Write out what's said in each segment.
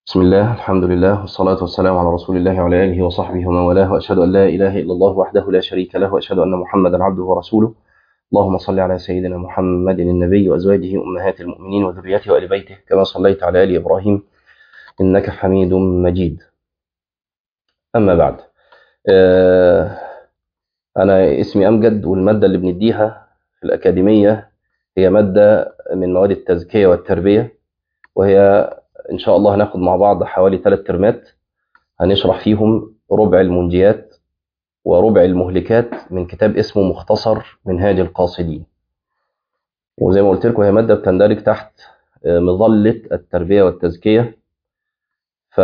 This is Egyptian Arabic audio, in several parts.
بسم الله الحمد لله والصلاة والسلام على رسول الله وعلى آله وصحبه ومن والاه وأشهد أن لا إله إلا الله وحده لا شريك له وأشهد أن محمدا عبده ورسوله اللهم صل على سيدنا محمد النبي وأزواجه أمهات المؤمنين وذريته وآل بيته كما صليت على آل إبراهيم إنك حميد مجيد أما بعد آه، أنا اسمي أمجد والمادة اللي بنديها في الأكاديمية هي مادة من مواد التزكية والتربية وهي إن شاء الله هناخد مع بعض حوالي ثلاث ترمات هنشرح فيهم ربع المنجيات وربع المهلكات من كتاب اسمه مختصر منهاج القاصدين وزي ما قلت لكم هي مادة بتندرج تحت آه، مظلة التربية والتزكية ف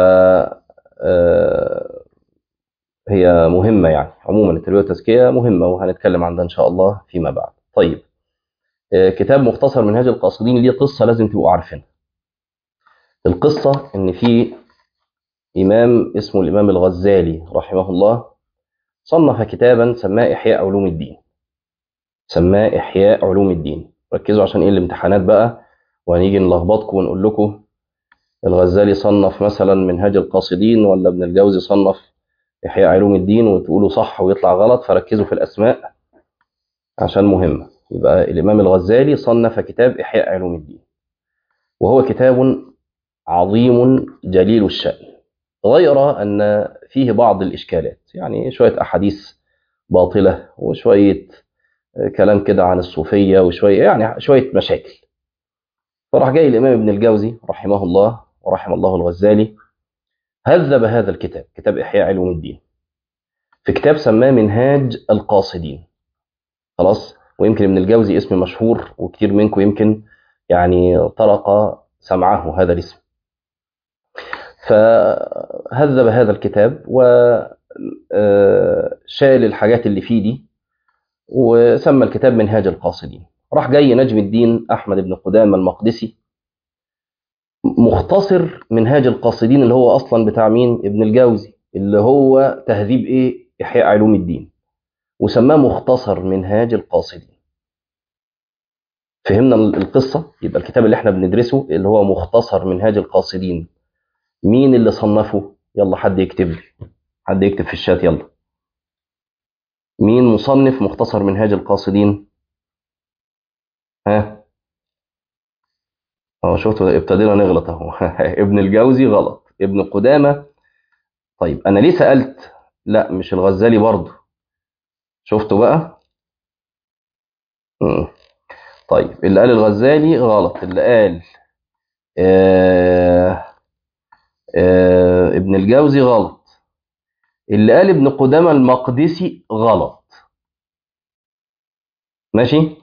آه، هي مهمة يعني عموما التربية والتزكية مهمة وهنتكلم عن ده إن شاء الله فيما بعد طيب آه، كتاب مختصر منهاج القاصدين ليه قصة لازم تبقوا عارفينها القصة إن في إمام اسمه الإمام الغزالي رحمه الله صنف كتابا سماه إحياء علوم الدين سماه إحياء علوم الدين ركزوا عشان إيه الامتحانات بقى وهنيجي نلخبطكم ونقول لكم الغزالي صنف مثلا منهاج القاصدين ولا ابن الجوزي صنف إحياء علوم الدين وتقولوا صح ويطلع غلط فركزوا في الأسماء عشان مهمة يبقى الإمام الغزالي صنف كتاب إحياء علوم الدين وهو كتاب عظيم جليل الشأن غير أن فيه بعض الإشكالات يعني شوية أحاديث باطلة وشوية كلام كده عن الصوفية وشوية يعني شوية مشاكل فراح جاي الإمام ابن الجوزي رحمه الله ورحم الله الغزالي هذب هذا الكتاب كتاب إحياء علوم الدين في كتاب سماه منهاج القاصدين خلاص ويمكن ابن الجوزي اسم مشهور وكتير منكم يمكن يعني طرق سمعه هذا الاسم فهذب هذا الكتاب وشال الحاجات اللي فيه دي وسمى الكتاب منهاج القاصدين راح جاي نجم الدين أحمد بن قدامة المقدسي مختصر منهاج القاصدين اللي هو أصلا بتاع مين ابن الجوزي اللي هو تهذيب إيه إحياء علوم الدين وسماه مختصر منهاج القاصدين فهمنا القصة يبقى الكتاب اللي احنا بندرسه اللي هو مختصر منهاج القاصدين مين اللي صنفه يلا حد يكتب لي حد يكتب في الشات يلا مين مصنف مختصر منهاج القاصدين ها اهو شفتوا ابتدينا نغلط اهو ابن الجوزي غلط ابن قدامة طيب انا ليه سألت لا مش الغزالي برضه شفتوا بقى مم. طيب اللي قال الغزالي غلط اللي قال آه آه ابن الجوزي غلط اللي قال ابن قدامة المقدسي غلط ماشي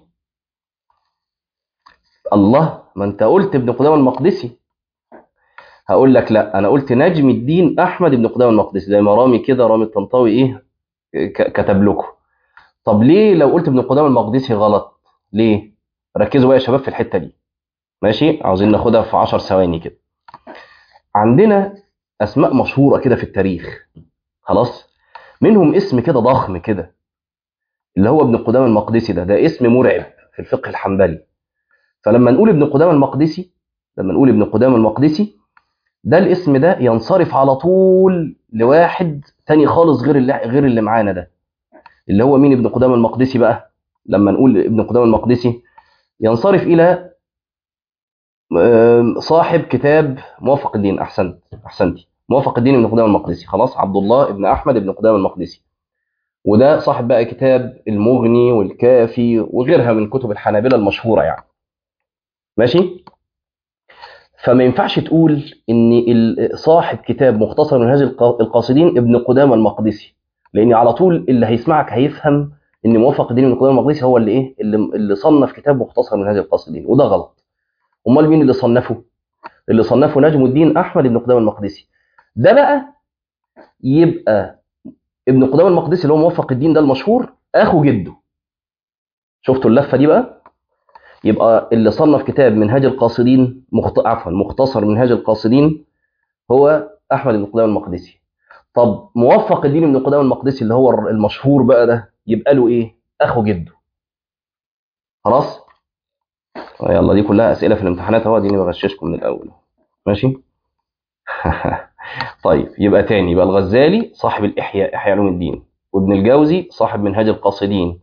الله ما انت قلت ابن قدامة المقدسي هقول لك لا انا قلت نجم الدين احمد ابن قدامة المقدسي زي ما رامي كده رامي الطنطاوي ايه ك- كتب لكم طب ليه لو قلت ابن قدامة المقدسي غلط ليه ركزوا بقى يا شباب في الحتة دي ماشي عاوزين ناخدها في 10 ثواني كده عندنا اسماء مشهورة كده في التاريخ خلاص منهم اسم كده ضخم كده اللي هو ابن قدامة المقدسي ده ده اسم مرعب في الفقه الحنبلي فلما نقول ابن قدامة المقدسي لما نقول ابن قدامة المقدسي ده الاسم ده ينصرف على طول لواحد تاني خالص غير اللي غير اللي معانا ده اللي هو مين ابن قدامة المقدسي بقى لما نقول ابن قدامة المقدسي ينصرف الى آم، صاحب كتاب موافق الدين احسنت احسنتي موافق الدين ابن قدامة المقدسي خلاص عبد الله ابن احمد ابن قدامة المقدسي وده صاحب بقى كتاب المغني والكافي وغيرها من كتب الحنابلة المشهورة يعني ماشي فما ينفعش تقول ان ال- صاحب كتاب مختصر منهاج الق- القاصدين ابن قدامة المقدسي لان على طول اللي هيسمعك هيفهم ان موافق الدين ابن قدامة المقدسي هو اللي ايه اللي, اللي صنف كتاب مختصر منهاج القاصدين وده غلط امال مين اللي صنفه اللي صنفه نجم الدين احمد ابن قدامة المقدسي ده بقى يبقى ابن قدامة المقدسي اللي هو موفق الدين ده المشهور اخو جده شفتوا اللفه دي بقى يبقى اللي صنف كتاب منهاج القاصدين مخت... عفوا مختصر منهاج القاصدين هو احمد بن قدامه المقدسي طب موفق الدين بن قدامه المقدسي اللي هو المشهور بقى ده يبقى له ايه اخو جده خلاص يلا دي كلها اسئله في الامتحانات اهو دي بغششكم من الاول ماشي طيب يبقى تاني يبقى الغزالي صاحب الإحياء إحياء علوم الدين وابن الجوزي صاحب منهاج القاصدين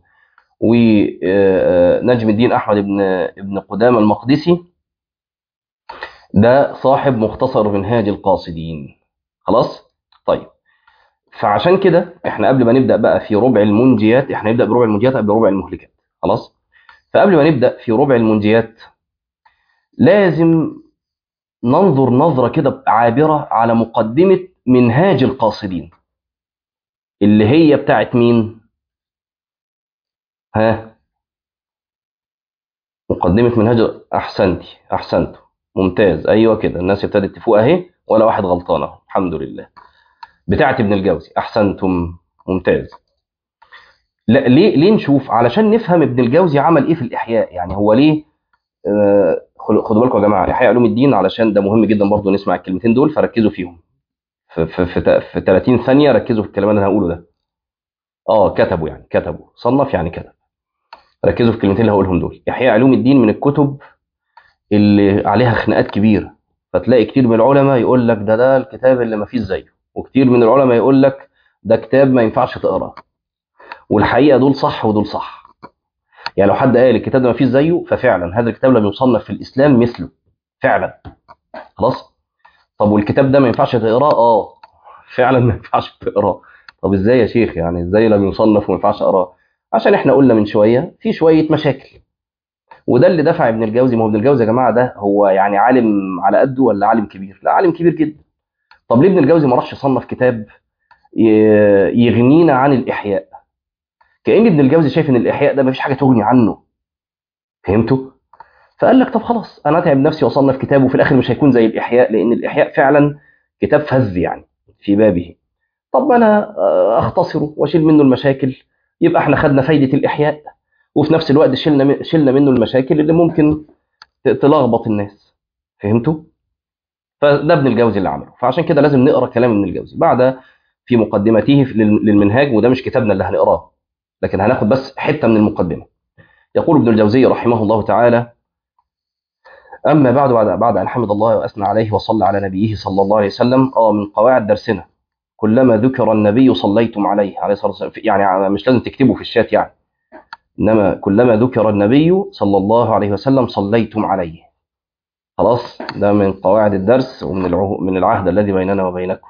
ونجم الدين أحمد بن ابن قدامة المقدسي ده صاحب مختصر منهاج القاصدين خلاص طيب فعشان كده احنا قبل ما نبدا بقى في ربع المنجيات احنا نبدا بربع المنجيات قبل ربع المهلكات خلاص فقبل ما نبدا في ربع المنجيات لازم ننظر نظره كده عابره على مقدمه منهاج القاصدين اللي هي بتاعت مين ها مقدمه منهاج احسنتي احسنت ممتاز ايوه كده الناس ابتدت تفوق اهي ولا واحد غلطان اهو الحمد لله بتاعت ابن الجوزي احسنتم ممتاز لا ليه ليه نشوف علشان نفهم ابن الجوزي عمل ايه في الاحياء يعني هو ليه آه خدوا بالكم يا جماعه احياء علوم الدين علشان ده مهم جدا برضو نسمع الكلمتين دول فركزوا فيهم في في في, في 30 ثانيه ركزوا في الكلام اللي انا هقوله ده اه كتبوا يعني كتبوا صنف يعني كتب ركزوا في الكلمتين اللي هقولهم دول احياء علوم الدين من الكتب اللي عليها خناقات كبيره فتلاقي كتير من العلماء يقول لك ده ده الكتاب اللي ما فيش زيه وكتير من العلماء يقول لك ده كتاب ما ينفعش تقراه والحقيقه دول صح ودول صح يعني لو حد قال الكتاب ده ما فيش زيه ففعلا هذا الكتاب لم يصنف في الاسلام مثله فعلا خلاص طب والكتاب ده ما ينفعش تقراه اه فعلا ما ينفعش تقراه طب ازاي يا شيخ يعني ازاي لم يصنف وما ينفعش اقراه عشان احنا قلنا من شويه في شويه مشاكل وده اللي دفع ابن الجوزي ما هو ابن الجوزي يا جماعه ده هو يعني عالم على قده ولا عالم كبير لا عالم كبير جدا طب ليه ابن الجوزي ما راحش يصنف كتاب يغنينا عن الاحياء كان ابن الجوزي شايف ان الاحياء ده ما فيش حاجه تغني عنه فهمتوا فقال لك طب خلاص انا اتعب نفسي واصنف كتاب وفي الاخر مش هيكون زي الاحياء لان الاحياء فعلا كتاب فذ يعني في بابه طب ما انا اختصره واشيل منه المشاكل يبقى احنا خدنا فايده الاحياء وفي نفس الوقت شلنا شلنا منه المشاكل اللي ممكن تلخبط الناس فهمتوا فده ابن الجوزي اللي عمله فعشان كده لازم نقرا كلام ابن الجوزي بعد في مقدمته للمنهاج وده مش كتابنا اللي هنقراه لكن هناخد بس حته من المقدمه يقول ابن الجوزي رحمه الله تعالى اما بعد بعد بعد ان حمد الله واثنى عليه وصلى على نبيه صلى الله عليه وسلم اه من قواعد درسنا كلما ذكر النبي صليتم عليه عليه الصلاه والسلام يعني مش لازم تكتبوا في الشات يعني انما كلما ذكر النبي صلى الله عليه وسلم صليتم عليه خلاص ده من قواعد الدرس ومن العه... من العهد الذي بيننا وبينكم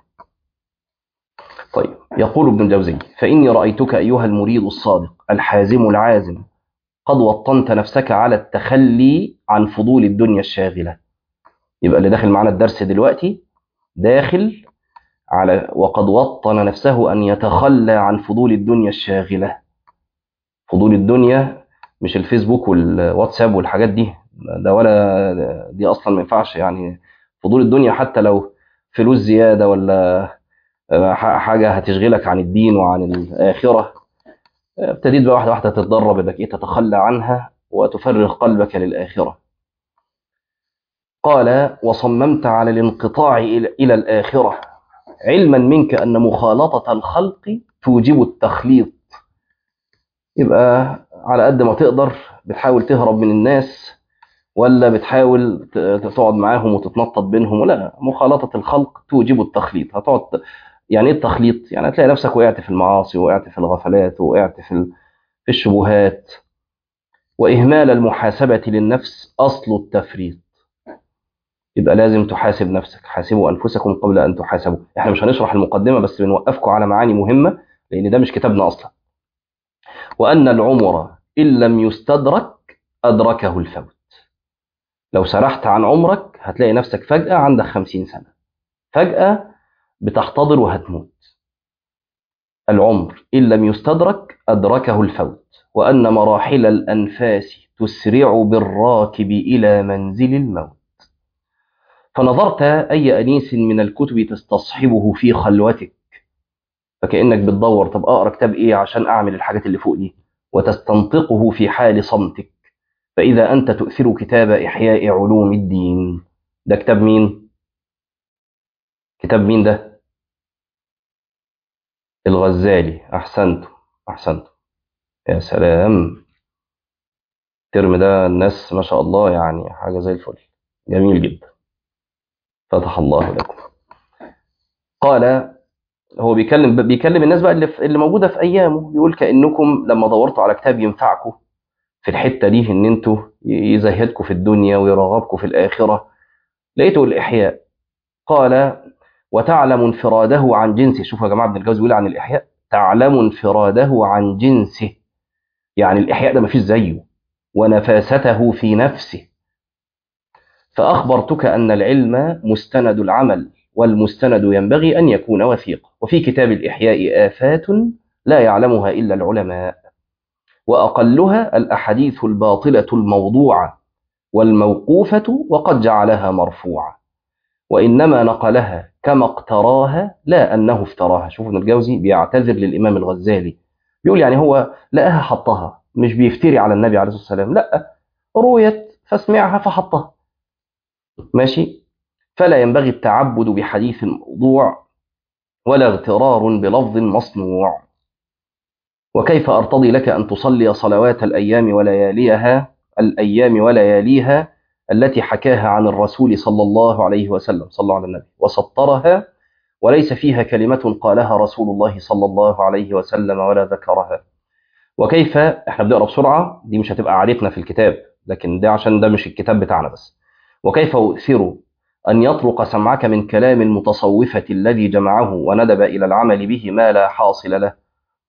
طيب يقول ابن الجوزي فإني رأيتك أيها المريد الصادق الحازم العازم قد وطنت نفسك على التخلي عن فضول الدنيا الشاغلة يبقى اللي داخل معنا الدرس دلوقتي داخل على وقد وطن نفسه أن يتخلى عن فضول الدنيا الشاغلة فضول الدنيا مش الفيسبوك والواتساب والحاجات دي ده ولا دي اصلا ما ينفعش يعني فضول الدنيا حتى لو فلوس زياده ولا حاجه هتشغلك عن الدين وعن الاخره ابتديت بقى واحده واحده تتدرب انك ايه تتخلى عنها وتفرغ قلبك للاخره قال وصممت على الانقطاع الى الاخره علما منك ان مخالطه الخلق توجب التخليط يبقى على قد ما تقدر بتحاول تهرب من الناس ولا بتحاول تقعد معاهم وتتنطط بينهم ولا مخالطة الخلق توجب التخليط هتقعد يعني ايه التخليط يعني هتلاقي نفسك وقعت في المعاصي وقعت في الغفلات وقعت في في الشبهات وإهمال المحاسبة للنفس أصل التفريط يبقى لازم تحاسب نفسك حاسبوا أنفسكم قبل أن تحاسبوا احنا مش هنشرح المقدمة بس بنوقفكم على معاني مهمة لأن ده مش كتابنا أصلا وأن العمر إن لم يستدرك أدركه الفوت لو سرحت عن عمرك هتلاقي نفسك فجأة عندك خمسين سنة فجأة بتحتضر وهتموت العمر إن لم يستدرك أدركه الفوت وأن مراحل الأنفاس تسرع بالراكب إلى منزل الموت فنظرت أي أنيس من الكتب تستصحبه في خلوتك فكأنك بتدور طب أقرأ كتاب إيه عشان أعمل الحاجات اللي فوق دي وتستنطقه في حال صمتك فإذا أنت تؤثر كتاب إحياء علوم الدين ده كتاب مين؟ كتاب مين ده؟ الغزالي أحسنت أحسنت يا سلام الترم ده الناس ما شاء الله يعني حاجة زي الفل جميل جدا فتح الله لكم قال هو بيكلم بيكلم الناس بقى اللي, في اللي موجوده في ايامه بيقول كانكم لما دورتوا على كتاب ينفعكم في الحته دي ان انتوا يزهدكم في الدنيا ويرغبكم في الاخره لقيتوا الاحياء قال وتعلم انفراده عن جنسه شوفوا يا جماعه ابن الجوزي بيقول عن الاحياء تعلم انفراده عن جنسه يعني الاحياء ده ما فيش زيه ونفاسته في نفسه فاخبرتك ان العلم مستند العمل والمستند ينبغي أن يكون وثيقا وفي كتاب الإحياء آفات لا يعلمها إلا العلماء وأقلها الأحاديث الباطلة الموضوعة والموقوفة وقد جعلها مرفوعة وإنما نقلها كما اقتراها لا أنه افتراها شوفوا ابن الجوزي بيعتذر للإمام الغزالي بيقول يعني هو لقاها حطها مش بيفتري على النبي عليه الصلاة والسلام لا رويت فسمعها فحطها ماشي فلا ينبغي التعبد بحديث موضوع ولا اغترار بلفظ مصنوع وكيف أرتضي لك أن تصلي صلوات الأيام ولياليها الأيام ولياليها التي حكاها عن الرسول صلى الله عليه وسلم صلى الله على النبي وسطرها وليس فيها كلمة قالها رسول الله صلى الله عليه وسلم ولا ذكرها وكيف احنا بنقرا بسرعة دي مش هتبقى عادتنا في الكتاب لكن ده عشان ده مش الكتاب بتاعنا بس وكيف أؤثر أن يطرق سمعك من كلام المتصوفة الذي جمعه وندب إلى العمل به ما لا حاصل له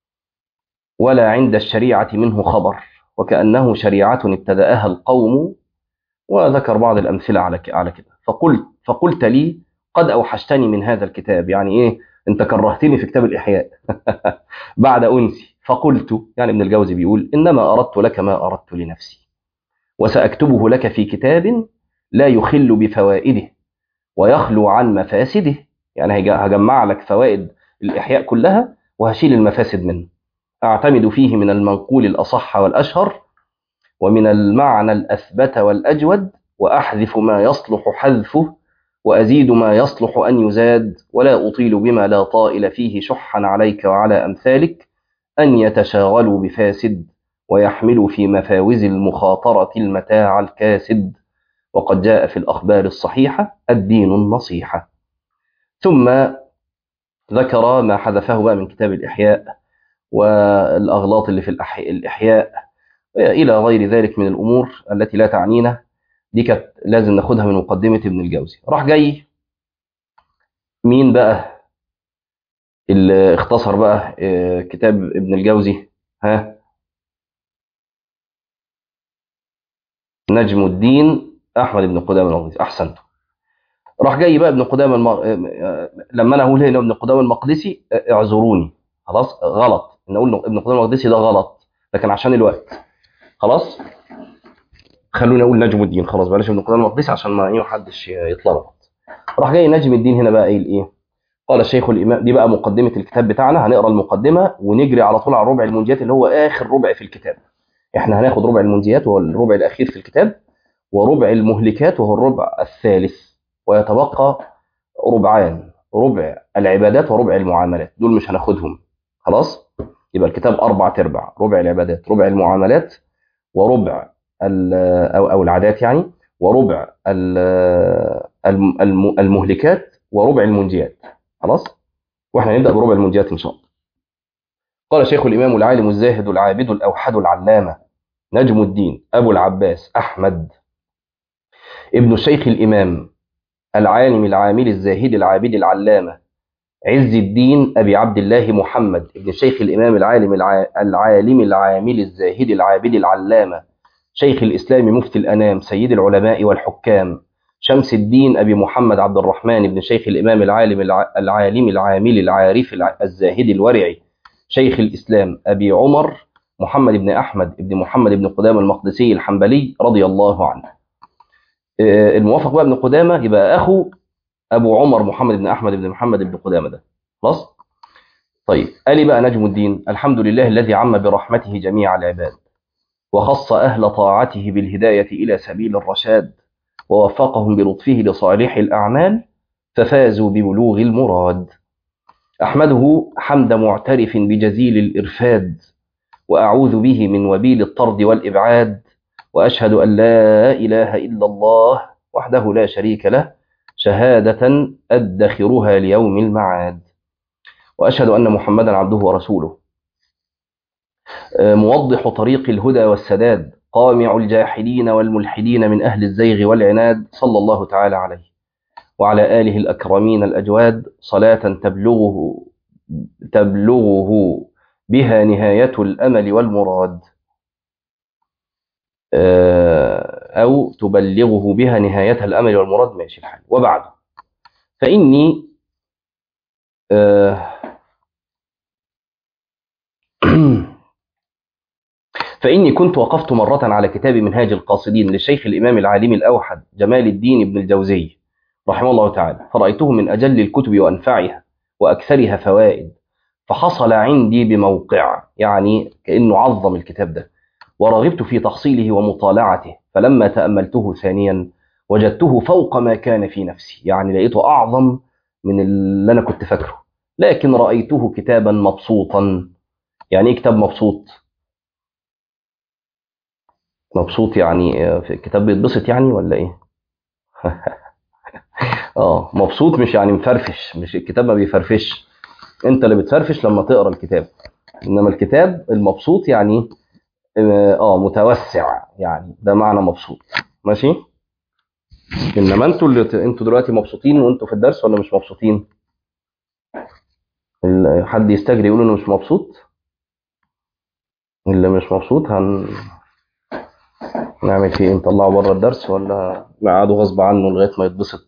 ولا عند الشريعة منه خبر وكأنه شريعة ابتدأها القوم وذكر بعض الأمثلة على على كده فقلت فقلت لي قد أوحشتني من هذا الكتاب يعني إيه أنت كرهتني في كتاب الإحياء بعد أنسي فقلت يعني ابن الجوزي بيقول إنما أردت لك ما أردت لنفسي وسأكتبه لك في كتاب لا يخل بفوائده ويخلو عن مفاسده يعني هجمع لك فوائد الإحياء كلها وهشيل المفاسد منه أعتمد فيه من المنقول الأصح والأشهر ومن المعنى الأثبت والأجود وأحذف ما يصلح حذفه وأزيد ما يصلح أن يزاد ولا أطيل بما لا طائل فيه شحا عليك وعلى أمثالك أن يتشاغلوا بفاسد ويحملوا في مفاوز المخاطرة المتاع الكاسد وقد جاء في الأخبار الصحيحة الدين النصيحة ثم ذكر ما حذفه بقى من كتاب الإحياء والأغلاط اللي في الإحياء إلى غير ذلك من الأمور التي لا تعنينا دي كانت لازم ناخدها من مقدمة ابن الجوزي راح جاي مين بقى اللي اختصر بقى كتاب ابن الجوزي ها نجم الدين احمد بن قدامه المقدسي احسنت راح جاي بقى ابن قدامه المق... لما انا اقول هنا ابن قدامه المقدسي اعذروني خلاص غلط ان اقول ابن قدامه المقدسي ده غلط لكن عشان الوقت خلاص خلوني اقول نجم الدين خلاص بلاش ابن قدامه المقدسي عشان ما ايه محدش يتلخبط راح جاي نجم الدين هنا بقى قايل ايه قال الشيخ الامام دي بقى مقدمه الكتاب بتاعنا هنقرا المقدمه ونجري على طول على الربع المنجيات اللي هو اخر ربع في الكتاب احنا هناخد ربع المنجيات وهو الربع الاخير في الكتاب وربع المهلكات وهو الربع الثالث ويتبقى ربعان ربع العبادات وربع المعاملات دول مش هناخدهم خلاص يبقى الكتاب أربع تربع ربع العبادات ربع المعاملات وربع أو أو العادات يعني وربع المهلكات وربع المنجيات خلاص واحنا نبدأ بربع المنجيات إن شاء الله قال شيخ الإمام العالم الزاهد العابد الأوحد العلامة نجم الدين أبو العباس أحمد ابن الشيخ الإمام العالم العامل الزاهد العابد العلامة عز الدين أبي عبد الله محمد ابن الشيخ الإمام العالم العالم العامل الزاهد العابد العلامة شيخ الإسلام مفتي الأنام سيد العلماء والحكام شمس الدين أبي محمد عبد الرحمن ابن شيخ الإمام العالم العالم العامل العارف الزاهد الورعي شيخ الإسلام أبي عمر محمد بن أحمد بن محمد بن قدامة المقدسي الحنبلي رضي الله عنه الموافق بقى ابن قدامة يبقى أخو أبو عمر محمد بن أحمد بن محمد بن قدامة ده خلاص طيب قال بقى نجم الدين الحمد لله الذي عم برحمته جميع العباد وخص أهل طاعته بالهداية إلى سبيل الرشاد ووفقهم بلطفه لصالح الأعمال ففازوا ببلوغ المراد أحمده حمد معترف بجزيل الإرفاد وأعوذ به من وبيل الطرد والإبعاد وأشهد أن لا إله إلا الله وحده لا شريك له شهادة أدخرها ليوم المعاد وأشهد أن محمدا عبده ورسوله موضح طريق الهدى والسداد قامع الجاحدين والملحدين من أهل الزيغ والعناد صلى الله تعالى عليه وعلى آله الأكرمين الأجواد صلاة تبلغه تبلغه بها نهاية الأمل والمراد أو تبلغه بها نهاية الأمل والمراد ماشي الحال وبعد فإني فإني كنت وقفت مرة على كتاب منهاج القاصدين للشيخ الإمام العالم الأوحد جمال الدين ابن الجوزي رحمه الله تعالى فرأيته من أجل الكتب وأنفعها وأكثرها فوائد فحصل عندي بموقع يعني كأنه عظم الكتاب ده ورغبت في تحصيله ومطالعته فلما تأملته ثانيا وجدته فوق ما كان في نفسي يعني لقيته أعظم من اللي أنا كنت فاكره لكن رأيته كتابا مبسوطا يعني إيه كتاب مبسوط مبسوط يعني في الكتاب بيتبسط يعني ولا ايه اه مبسوط مش يعني مفرفش مش الكتاب ما بيفرفش انت اللي بتفرفش لما تقرا الكتاب انما الكتاب المبسوط يعني اه متوسع يعني ده معنى مبسوط ماشي انما انتوا اللي ت... انتوا دلوقتي مبسوطين وانتوا في الدرس ولا مش مبسوطين حد يستجري يقول انه مش مبسوط اللي مش مبسوط هن نعمل فيه ايه نطلعه بره الدرس ولا نقعده غصب عنه لغايه ما يتبسط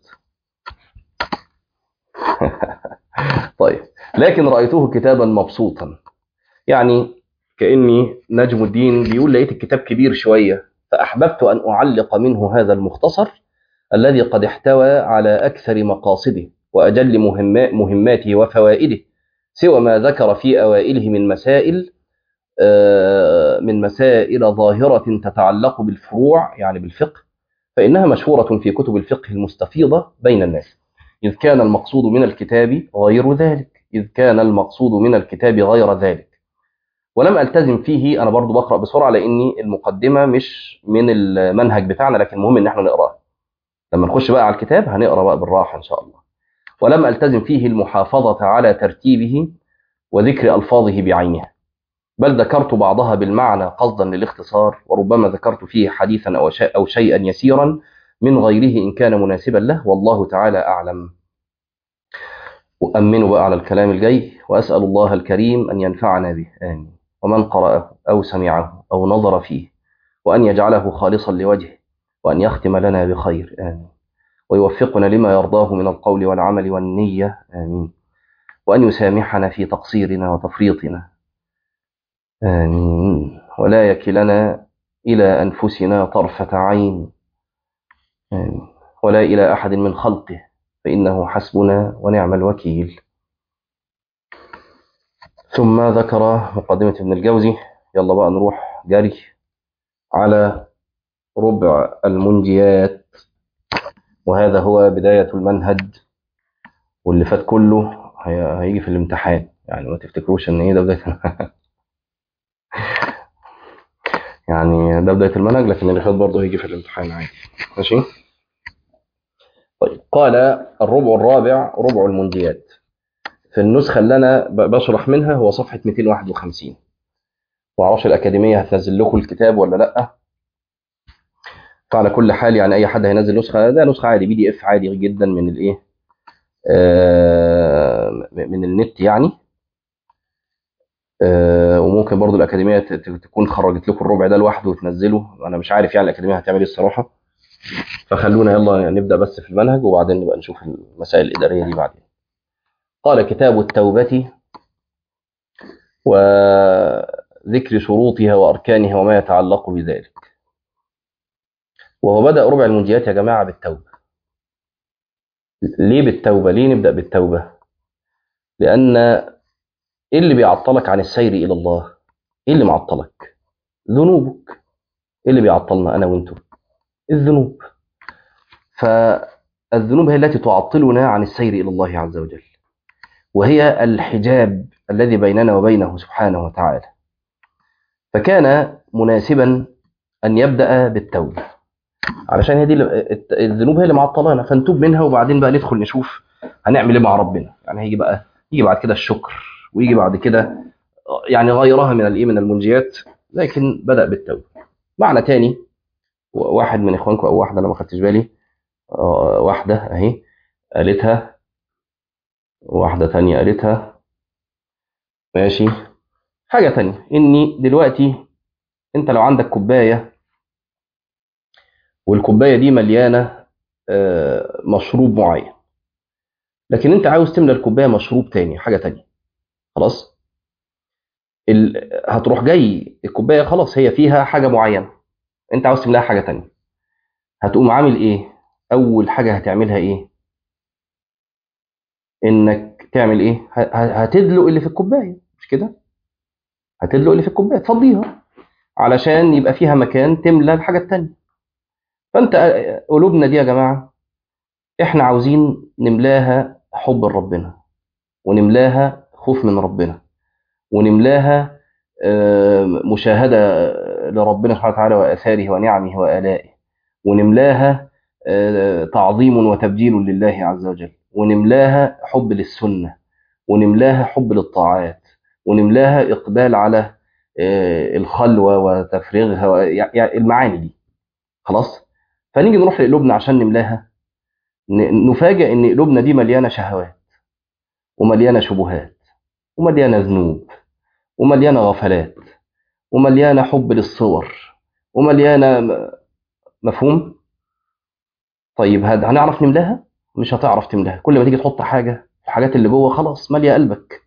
طيب لكن رايته كتابا مبسوطا يعني كاني نجم الدين بيقول لقيت الكتاب كبير شويه فاحببت ان اعلق منه هذا المختصر الذي قد احتوى على اكثر مقاصده واجل مهماته وفوائده سوى ما ذكر في اوائله من مسائل من مسائل ظاهرة تتعلق بالفروع يعني بالفقه فإنها مشهورة في كتب الفقه المستفيضة بين الناس إذ كان المقصود من الكتاب غير ذلك إذ كان المقصود من الكتاب غير ذلك ولم ألتزم فيه أنا برضو بقرأ بسرعة لأني المقدمة مش من المنهج بتاعنا لكن مهم إن احنا نقرأ لما نخش بقى على الكتاب هنقرأ بقى بالراحة إن شاء الله ولم ألتزم فيه المحافظة على ترتيبه وذكر ألفاظه بعينها بل ذكرت بعضها بالمعنى قصدا للاختصار وربما ذكرت فيه حديثا أو, شيء أو شيئا يسيرا من غيره إن كان مناسبا له والله تعالى أعلم وأمنوا بقى على الكلام الجاي وأسأل الله الكريم أن ينفعنا به آمين ومن قرأه أو سمعه أو نظر فيه وأن يجعله خالصا لوجهه وأن يختم لنا بخير آمين ويوفقنا لما يرضاه من القول والعمل والنية آمين وأن يسامحنا في تقصيرنا وتفريطنا آمين ولا يكلنا إلى أنفسنا طرفة عين آمين ولا إلى أحد من خلقه فإنه حسبنا ونعم الوكيل ثم ذكر مقدمة ابن الجوزي يلا بقى نروح جري على ربع المنجيات وهذا هو بداية المنهج واللي فات كله هيجي في الامتحان يعني ما تفتكروش ان ايه ده بداية يعني ده بداية المنهج لكن اللي فات برضه هيجي في الامتحان عادي ماشي طيب قال الربع الرابع ربع المنجيات في النسخة اللي أنا بشرح منها هو صفحة 251 معرفش الأكاديمية هتنزل لكم الكتاب ولا لأ فعلى كل حال يعني أي حد هينزل نسخة ده نسخة عادي بي دي إف عادي جدا من الإيه آه من النت يعني آه وممكن برضو الأكاديمية تكون خرجت لكم الربع ده لوحده وتنزله أنا مش عارف يعني الأكاديمية هتعمل إيه الصراحة فخلونا يلا نبدأ بس في المنهج وبعدين نبقى نشوف المسائل الإدارية دي بعدين قال كتاب التوبة وذكر شروطها وأركانها وما يتعلق بذلك وهو بدأ ربع المنجيات يا جماعة بالتوبة ليه بالتوبة؟ ليه نبدأ بالتوبة؟ لأن إيه اللي بيعطلك عن السير إلى الله؟ إيه اللي معطلك؟ ذنوبك إيه اللي بيعطلنا أنا وأنتم؟ الذنوب فالذنوب هي التي تعطلنا عن السير إلى الله عز وجل وهي الحجاب الذي بيننا وبينه سبحانه وتعالى فكان مناسبا أن يبدأ بالتوبة علشان هي دي اللي- الت- الذنوب هي اللي معطلانا فنتوب منها وبعدين بقى ندخل نشوف هنعمل ايه مع ربنا يعني هيجي بقى يجي بعد كده الشكر ويجي بعد كده يعني غيرها من الايه من المنجيات لكن بدأ بالتوبه معنى تاني واحد من اخوانكم او واحده انا ما خدتش بالي آه، واحده اهي قالتها واحده تانية قالتها ماشي حاجه تانية اني دلوقتي انت لو عندك كوبايه والكوبايه دي مليانه آه، مشروب معين لكن انت عاوز تملى الكوبايه مشروب تاني حاجه تانية خلاص ال... هتروح جاي الكوبايه خلاص هي فيها حاجه معينه انت عاوز تملاها حاجه تانية هتقوم عامل ايه اول حاجه هتعملها ايه انك تعمل ايه ه- ه- هتدلق اللي في الكوبايه مش كده هتدلق اللي في الكوبايه تفضيها علشان يبقى فيها مكان تملى الحاجه التانية فانت آه، قلوبنا دي يا جماعه احنا عاوزين نملاها حب لربنا ونملاها خوف من ربنا ونملاها آه، مشاهدة لربنا سبحانه وتعالى وآثاره ونعمه وآلائه ونملاها آه، تعظيم وتبجيل لله عز وجل ونملاها حب للسنة ونملاها حب للطاعات ونملاها إقبال على آه، الخلوة وتفريغها و- يعني المعاني دي خلاص فنيجي نروح لقلوبنا عشان نملاها ن- نفاجئ ان قلوبنا دي مليانه شهوات ومليانه شبهات ومليانه ذنوب ومليانه غفلات ومليانه حب للصور ومليانه م- مفهوم طيب هد- هنعرف نملاها مش هتعرف تملاها كل ما تيجي تحط حاجه الحاجات اللي جوه خلاص ماليه قلبك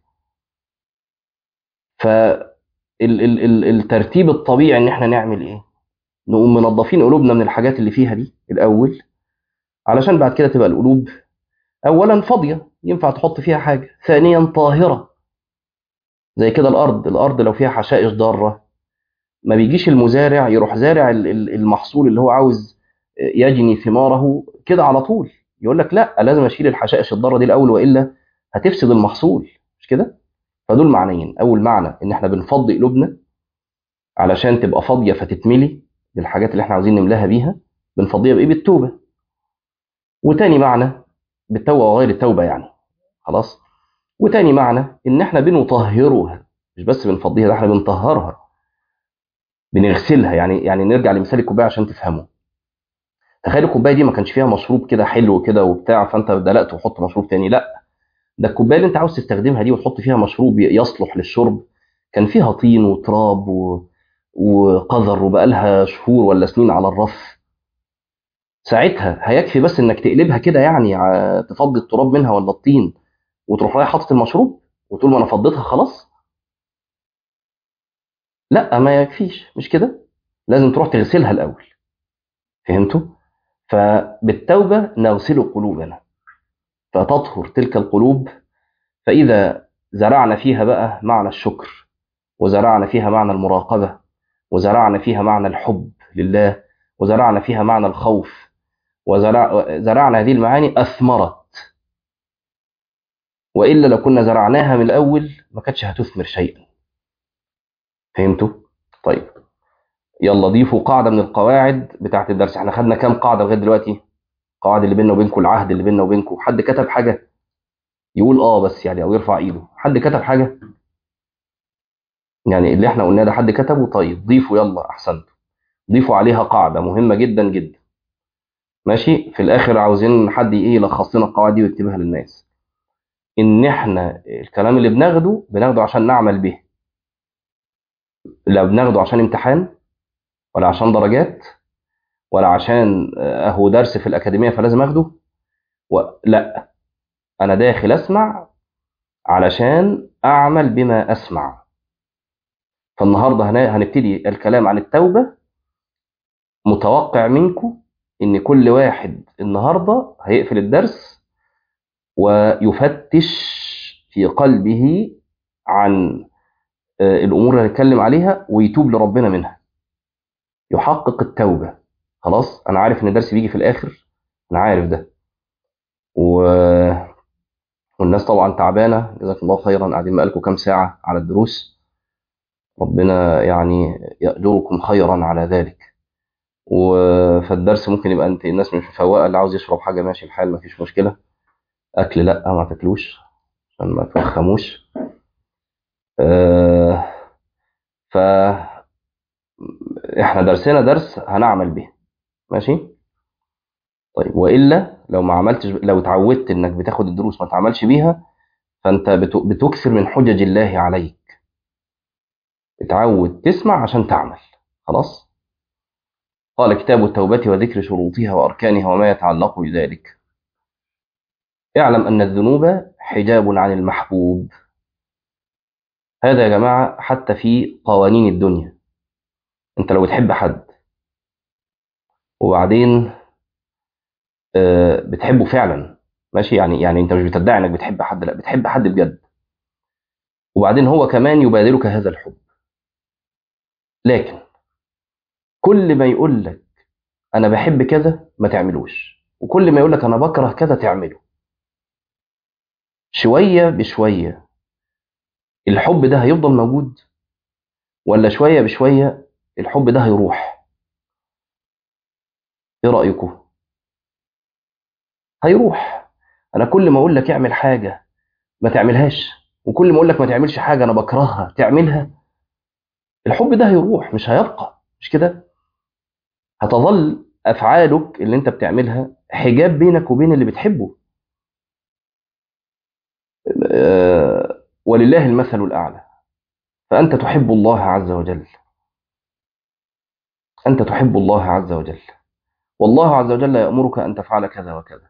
فالترتيب الطبيعي ان احنا نعمل ايه نقوم منظفين قلوبنا من الحاجات اللي فيها دي الاول علشان بعد كده تبقى القلوب اولا فاضيه ينفع تحط فيها حاجه ثانيا طاهره زي كده الارض الارض لو فيها حشائش ضاره ما بيجيش المزارع يروح زارع ال- ال- المحصول اللي هو عاوز يجني ثماره كده على طول يقول لك لا لازم اشيل الحشائش الضاره دي الاول والا هتفسد المحصول مش كده فدول معنيين اول معنى ان احنا بنفضي قلوبنا علشان تبقى فاضيه فتتملي بالحاجات اللي احنا عاوزين نملاها بيها بنفضيها بايه بالتوبه وتاني معنى بالتوبه وغير التوبه يعني خلاص وتاني معنى ان احنا بنطهرها مش بس بنفضيها ده احنا بنطهرها بنغسلها يعني يعني نرجع لمثال الكوبايه عشان تفهموا تخيل الكوبايه دي ما كانش فيها مشروب كده حلو كده وبتاع فانت دلقت وحط مشروب تاني لا ده الكوبايه اللي انت عاوز تستخدمها دي وتحط فيها مشروب يصلح للشرب كان فيها طين وتراب و... وقذر وبقالها شهور ولا سنين على الرف ساعتها هيكفي بس انك تقلبها كده يعني ع- تفضي التراب منها ولا الطين وتروح رايح حاطط المشروب وتقول ما انا فضيتها خلاص لا ما يكفيش مش كده لازم تروح تغسلها الاول فهمتوا فبالتوبه نغسل قلوبنا فتطهر تلك القلوب فاذا زرعنا فيها بقى معنى الشكر وزرعنا فيها معنى المراقبه وزرعنا فيها معنى الحب لله وزرعنا فيها معنى الخوف وزرعنا هذه المعاني اثمرت والا لو كنا زرعناها من الاول ما كانتش هتثمر شيئا فهمتوا طيب يلا ضيفوا قاعده من القواعد بتاعه الدرس احنا خدنا كام قاعده لغايه دلوقتي القواعد اللي بيننا وبينكم العهد اللي بيننا وبينكم حد كتب حاجه يقول اه بس يعني او يرفع ايده حد كتب حاجه يعني اللي احنا قلناه ده حد كتبه طيب ضيفوا يلا احسنتوا ضيفوا عليها قاعده مهمه جدا جدا ماشي في الاخر عاوزين حد ايه يلخص لنا القواعد دي ويكتبها للناس ان احنا الكلام اللي بناخده بناخده عشان نعمل به لا بناخده عشان امتحان ولا عشان درجات ولا عشان آه، اهو درس في الاكاديميه فلازم اخده و... لا انا داخل اسمع علشان اعمل بما اسمع فالنهارده هن- هنبتدي الكلام عن التوبه متوقع منكم ان كل واحد النهارده هيقفل الدرس ويفتش في قلبه عن آه، الامور اللي هنتكلم عليها ويتوب لربنا منها يحقق التوبه خلاص انا عارف ان الدرس بيجي في الاخر انا عارف ده و... والناس طبعا تعبانه جزاكم الله خيرا قاعدين بقالكم كام ساعه على الدروس ربنا يعني يأجركم خيرا على ذلك و- فالدرس ممكن يبقى انت الناس مش مفوقه اللي عاوز يشرب حاجه ماشي الحال مفيش مشكله اكل لا ما تاكلوش عشان ما تفخموش آه، ف احنا درسنا درس هنعمل به ماشي طيب والا لو ما عملتش لو اتعودت انك بتاخد الدروس ما تعملش بيها فانت بت- بتكثر من حجج الله عليك اتعود تسمع عشان تعمل خلاص قال كتاب التوبة وذكر شروطها وأركانها وما يتعلق بذلك اعلم أن الذنوب حجاب عن المحبوب هذا يا جماعة حتى في قوانين الدنيا انت لو بتحب حد وبعدين آه، بتحبه فعلا ماشي يعني يعني انت مش بتدعي انك بتحب حد لا بتحب حد بجد وبعدين هو كمان يبادلك هذا الحب لكن كل ما يقول لك انا بحب كذا ما تعملوش وكل ما يقول لك انا بكره كذا تعمله شويه بشويه الحب ده هيفضل موجود ولا شويه بشويه الحب ده هيروح ايه رايكم هيروح انا كل ما اقول لك اعمل حاجه ما تعملهاش وكل ما اقول لك ما تعملش حاجه انا بكرهها تعملها الحب ده هيروح مش هيبقى مش كده هتظل افعالك اللي انت بتعملها حجاب بينك وبين اللي بتحبه آه، ولله المثل الاعلى فانت تحب الله عز وجل انت تحب الله عز وجل والله عز وجل يامرك ان تفعل كذا وكذا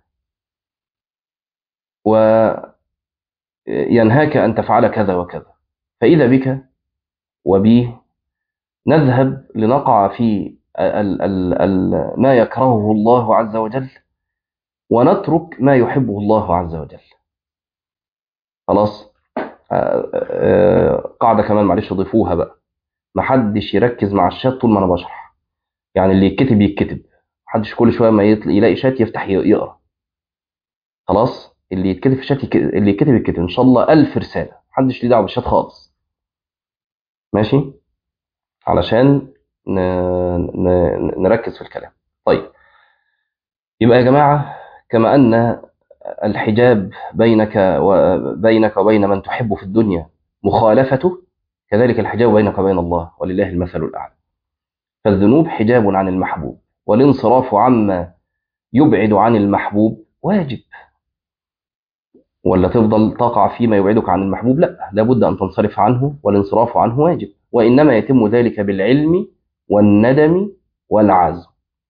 وينهاك ان تفعل كذا وكذا فاذا بك وبي نذهب لنقع في ال ال ال ما يكرهه الله عز وجل ونترك ما يحبه الله عز وجل خلاص آه، آه، قاعدة كمان معلش ضيفوها بقى محدش يركز مع الشات طول ما انا بشرح يعني اللي يتكتب يتكتب محدش كل شويه ما يطل... يلاقي شات يفتح ي- يقرا خلاص اللي يتكتب في الشات يك... اللي يتكتب يتكتب ان شاء الله ألف رساله محدش ليه دعوه بالشات خالص ماشي علشان ن... ن... نركز في الكلام طيب يبقى يا جماعه كما ان الحجاب بينك وبينك وبين من تحب في الدنيا مخالفته كذلك الحجاب بينك وبين الله ولله المثل الأعلى فالذنوب حجاب عن المحبوب والانصراف عما يبعد عن المحبوب واجب ولا تفضل تقع فيما يبعدك عن المحبوب لا لابد أن تنصرف عنه والانصراف عنه واجب وإنما يتم ذلك بالعلم والندم والعزم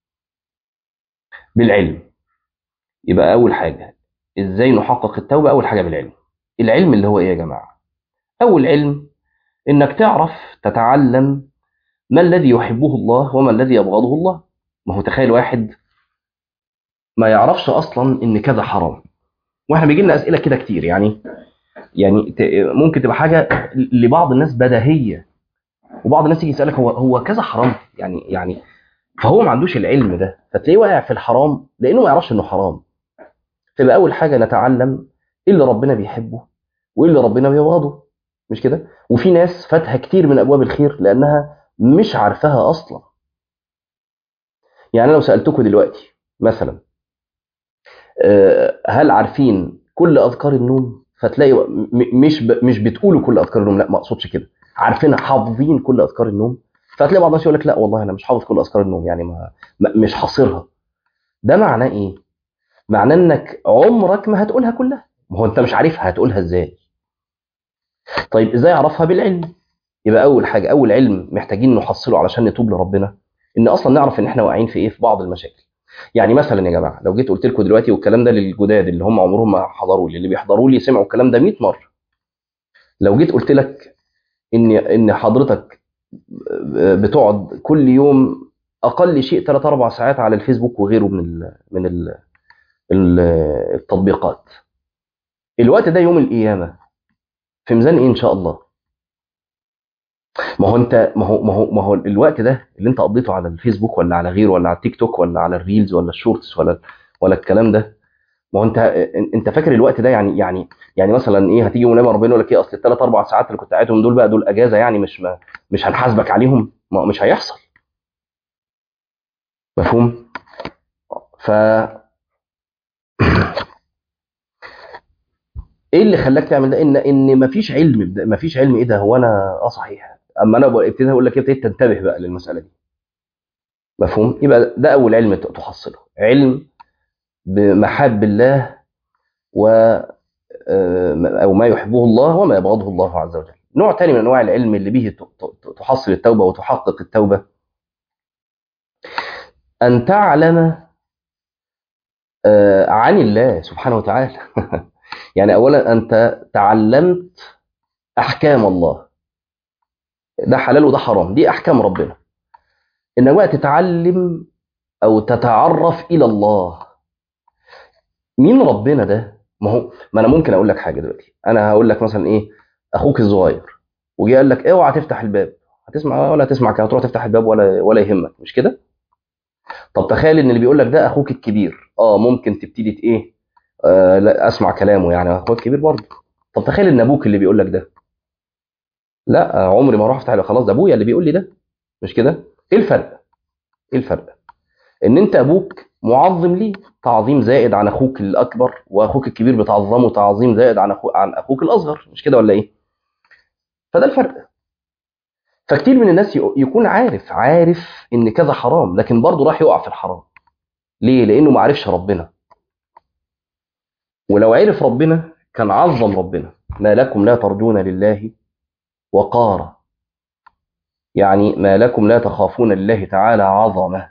بالعلم يبقى أول حاجة إزاي نحقق التوبة أول حاجة بالعلم العلم اللي هو إيه يا جماعة أول علم إنك تعرف تتعلم ما الذي يحبه الله وما الذي يبغضه الله ما هو تخيل واحد ما يعرفش اصلا ان كذا حرام واحنا بيجي لنا اسئله كده كتير يعني يعني ت- ممكن تبقى حاجه لبعض الناس بديهيه وبعض الناس يجي يسالك هو هو كذا حرام يعني يعني فهو ما عندوش العلم ده فتلاقيه واقع في الحرام لانه ما يعرفش انه حرام تبقى اول حاجه نتعلم ايه اللي ربنا بيحبه وايه اللي ربنا بيبغضه مش كده وفي ناس فاتها كتير من ابواب الخير لانها مش عارفاها اصلا يعني أنا لو سالتكم دلوقتي مثلا آه، هل عارفين كل اذكار النوم فتلاقي م- مش ب... مش بتقولوا كل اذكار النوم لا ما اقصدش كده عارفينها حافظين كل اذكار النوم فتلاقي بعض الناس يقول لك لا والله انا مش حافظ كل اذكار النوم يعني ما... ما مش حاصرها ده معناه ايه معناه انك عمرك ما هتقولها كلها ما هو انت مش عارفها هتقولها ازاي طيب ازاي اعرفها بالعلم يبقى اول حاجه اول علم محتاجين نحصله علشان نتوب لربنا ان اصلا نعرف ان احنا واقعين في ايه في بعض المشاكل يعني مثلا يا جماعه لو جيت قلت لكم دلوقتي والكلام ده للجداد اللي هم عمرهم ما حضروا لي اللي بيحضروا لي سمعوا الكلام ده 100 مره لو جيت قلت لك ان ان حضرتك بتقعد كل يوم اقل شيء 3 4 ساعات على الفيسبوك وغيره من ال من ال ال التطبيقات الوقت ده يوم القيامه في ميزان ايه ان شاء الله ما هو انت ما هو ما هو ما هو الوقت ده اللي انت قضيته على الفيسبوك ولا على غيره ولا على التيك توك ولا على الريلز ولا الشورتس ولا ولا الكلام ده ما هو انت انت فاكر الوقت ده يعني يعني يعني مثلا ايه هتيجي يوم ربنا يقول لك ايه اصل الثلاث اربع ساعات اللي كنت قاعدهم دول بقى دول اجازه يعني مش ما مش هنحاسبك عليهم ما هو مش هيحصل مفهوم ف ايه اللي خلاك تعمل ده ان ان مفيش علم بده- مفيش علم ايه ده هو انا اه صحيح اما انا بقى- ابتديت اقول لك إيه، ابتديت تنتبه بقى للمساله دي مفهوم يبقى ده اول علم ت- تحصله علم بمحاب الله و آه، او ما يحبه الله وما يبغضه الله عز وجل نوع تاني من انواع العلم اللي به ت- ت- تحصل التوبه وتحقق التوبه ان تعلم آه، عن الله سبحانه وتعالى يعني اولا انت تعلمت احكام الله ده حلال وده حرام دي احكام ربنا انك بقى تتعلم او تتعرف الى الله مين ربنا ده ما هو ما انا ممكن اقول لك حاجه دلوقتي انا هقول لك مثلا ايه اخوك الصغير وجي قال لك اوعى تفتح الباب هتسمع ولا تسمع كده تروح تفتح الباب ولا ولا يهمك مش كده طب تخيل ان اللي بيقول لك ده اخوك الكبير اه ممكن تبتدي ت- ايه آه لا اسمع كلامه يعني اخوك الكبير برضه طب تخيل ان ابوك اللي بيقول لك ده لا آه، عمري ما اروح افتح خلاص ده ابويا اللي بيقول لي ده مش كده ايه الفرق ايه الفرق ان انت ابوك معظم ليه تعظيم زائد عن اخوك الاكبر واخوك الكبير بتعظمه تعظيم زائد عن أخو... عن اخوك الاصغر مش كده ولا ايه فده الفرق فكتير من الناس ي- يكون عارف عارف ان كذا حرام لكن برضه راح يقع في الحرام ليه لانه ما عرفش ربنا ولو عرف ربنا كان عظم ربنا ما لكم لا ترجون لله وقارا يعني ما لكم لا تخافون لله تعالى عظمه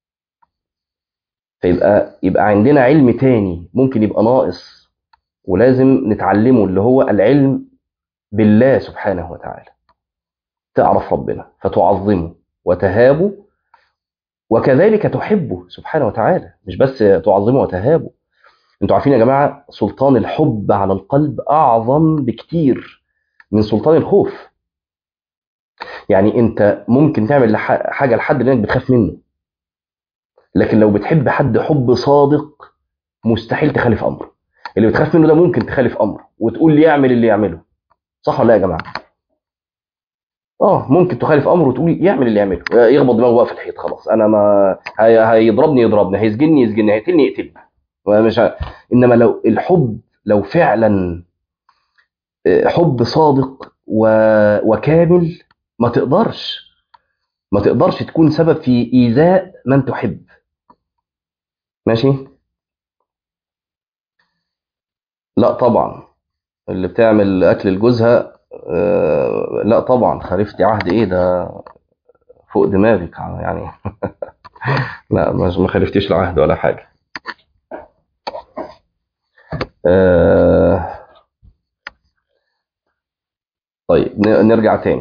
فيبقى يبقى عندنا علم تاني ممكن يبقى ناقص ولازم نتعلمه اللي هو العلم بالله سبحانه وتعالى تعرف ربنا فتعظمه وتهابه وكذلك تحبه سبحانه وتعالى مش بس تعظمه وتهابه انتوا عارفين يا جماعه سلطان الحب على القلب اعظم بكتير من سلطان الخوف يعني انت ممكن تعمل لح- حاجه لحد لانك بتخاف منه لكن لو بتحب حد حب صادق مستحيل تخالف امره اللي بتخاف منه ده ممكن تخالف امره وتقول لي يعمل اللي يعمله صح ولا لا يا جماعه اه ممكن تخالف امره وتقول يعمل اللي يعمله يخبط دماغه بقى في الحيط خلاص انا ما هي... هيضربني يضربني هيسجنني يسجنني هيقتلني يقتلني مش ع... انما لو الحب لو فعلا آه، حب صادق و... وكامل ما تقدرش ما تقدرش تكون سبب في ايذاء من تحب ماشي لا طبعا اللي بتعمل اكل لجوزها آه، لا طبعا خالفتي عهد ايه ده فوق دماغك يعني لا ما ما خالفتيش العهد ولا حاجه آه، طيب ن- نرجع تاني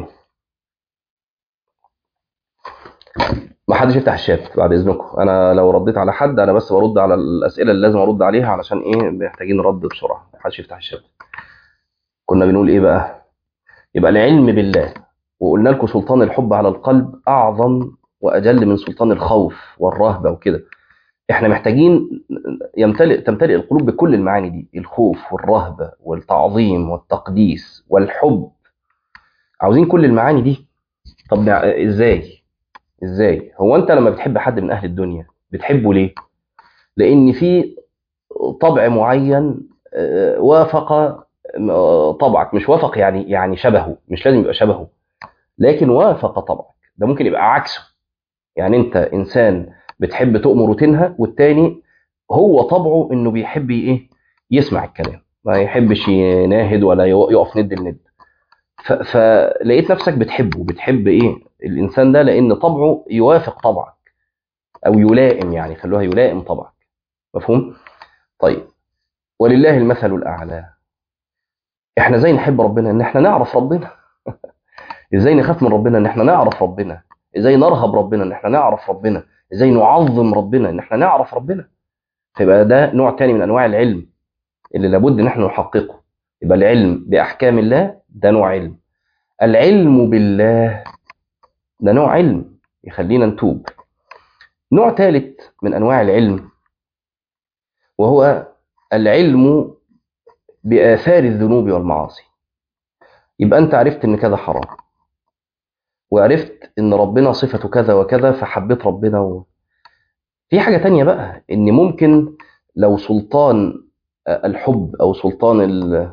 ما حدش يفتح الشات بعد اذنكم انا لو رديت على حد انا بس برد على الاسئله اللي لازم ارد عليها علشان ايه محتاجين رد بسرعه ما حدش يفتح الشات كنا بنقول ايه بقى يبقى العلم بالله وقلنا لكم سلطان الحب على القلب اعظم واجل من سلطان الخوف والرهبه وكده احنا محتاجين يمتلئ تمتلئ القلوب بكل المعاني دي الخوف والرهبه والتعظيم والتقديس والحب عاوزين كل المعاني دي طب نع- ازاي ازاي هو انت لما بتحب حد من اهل الدنيا بتحبه ليه لان في طبع معين آه، وافق آه، طبعك مش وافق يعني يعني شبهه مش لازم يبقى شبهه لكن وافق طبعك ده ممكن يبقى عكسه يعني انت انسان بتحب تؤمر وتنهى والتاني هو طبعه انه بيحب ايه يسمع الكلام ما يحبش يناهد ولا يقف ند لند ف- فلقيت نفسك بتحبه بتحب ايه الانسان ده لان طبعه يوافق طبعك او يلائم يعني خلوها يلائم طبعك مفهوم طيب ولله المثل الاعلى احنا ازاي نحب ربنا ان احنا نعرف ربنا ازاي نخاف من ربنا ان احنا نعرف ربنا ازاي نرهب ربنا ان احنا نعرف ربنا ازاي نعظم ربنا ان احنا نعرف ربنا فيبقى ده نوع تاني من انواع العلم اللي لابد ان احنا نحققه يبقى العلم باحكام الله ده نوع علم العلم بالله ده نوع علم يخلينا نتوب نوع ثالث من انواع العلم وهو العلم باثار الذنوب والمعاصي يبقى انت عرفت ان كذا حرام وعرفت ان ربنا صفته كذا وكذا فحبيت ربنا و... في حاجة تانية بقى إن ممكن لو سلطان الحب أو سلطان ال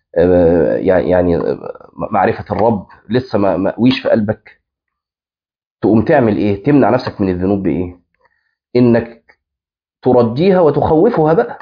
يعني معرفة الرب لسه ما مقويش في قلبك تقوم تعمل إيه؟ تمنع نفسك من الذنوب بإيه؟ إنك ترجيها وتخوفها بقى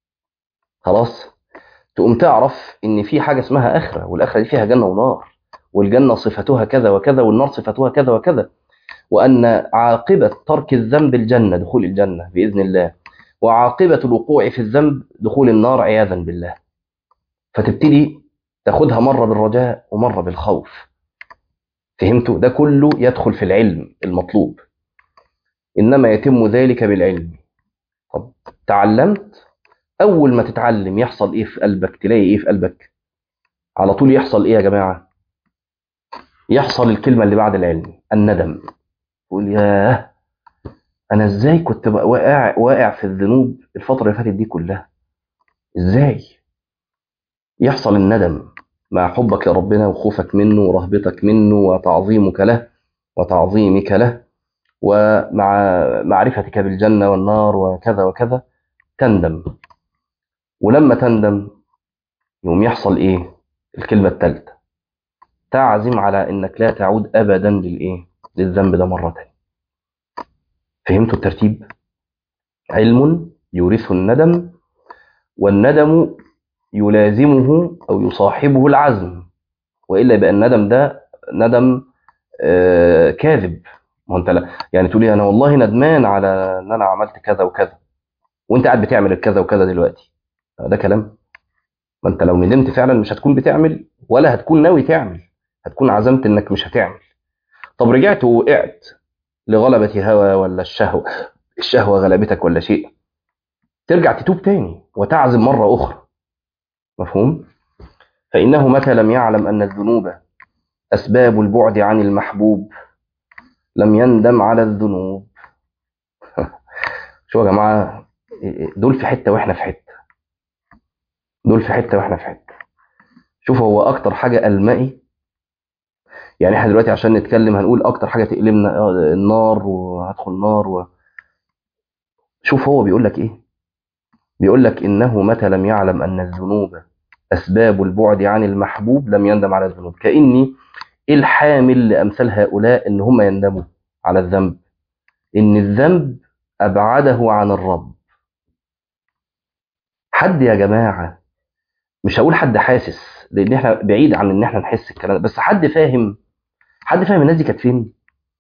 خلاص تقوم تعرف إن في حاجة اسمها آخرة والآخرة دي فيها جنة ونار والجنة صفتها كذا وكذا والنار صفتها كذا وكذا وأن عاقبة ترك الذنب الجنة دخول الجنة بإذن الله وعاقبة الوقوع في الذنب دخول النار عياذا بالله فتبتدي تاخدها مرة بالرجاء ومرة بالخوف فهمتوا ده كله يدخل في العلم المطلوب إنما يتم ذلك بالعلم طب تعلمت أول ما تتعلم يحصل إيه في قلبك تلاقي إيه في قلبك على طول يحصل إيه يا جماعة يحصل الكلمة اللي بعد العلم الندم تقول ياه انا ازاي كنت بقى واقع واقع في الذنوب الفتره اللي فاتت دي كلها ازاي يحصل الندم مع حبك لربنا وخوفك منه ورهبتك منه وتعظيمك له وتعظيمك له ومع معرفتك بالجنه والنار وكذا وكذا تندم ولما تندم يوم يحصل ايه الكلمه الثالثه تعزم على انك لا تعود ابدا للايه للذنب ده مره تانية فهمتوا الترتيب علم يورثه الندم والندم يلازمه او يصاحبه العزم والا يبقى الندم ده ندم آه كاذب ما انت لا يعني تقول لي انا والله ندمان على ان انا عملت كذا وكذا وانت قاعد بتعمل كذا وكذا دلوقتي ده كلام ما انت لو ندمت فعلا مش هتكون بتعمل ولا هتكون ناوي تعمل هتكون عزمت انك مش هتعمل طب رجعت ووقعت لغلبة هوى ولا الشهوة الشهوة غلبتك ولا شيء ترجع تتوب تاني وتعزم مرة أخرى مفهوم؟ فإنه متى لم يعلم أن الذنوب أسباب البعد عن المحبوب لم يندم على الذنوب شو يا جماعة دول في حتة وإحنا في حتة دول في حتة وإحنا في حتة شوف هو أكتر حاجة ألمئي يعني احنا دلوقتي عشان نتكلم هنقول اكتر حاجه تقلمنا النار وهدخل النار و... شوف هو بيقول لك ايه بيقول لك انه متى لم يعلم ان الذنوب اسباب البعد عن المحبوب لم يندم على الذنوب كاني الحامل لامثال هؤلاء ان هم يندموا على الذنب ان الذنب ابعده عن الرب حد يا جماعه مش هقول حد حاسس لان احنا بعيد عن ان احنا نحس الكلام ده بس حد فاهم حد فاهم الناس دي كانت فين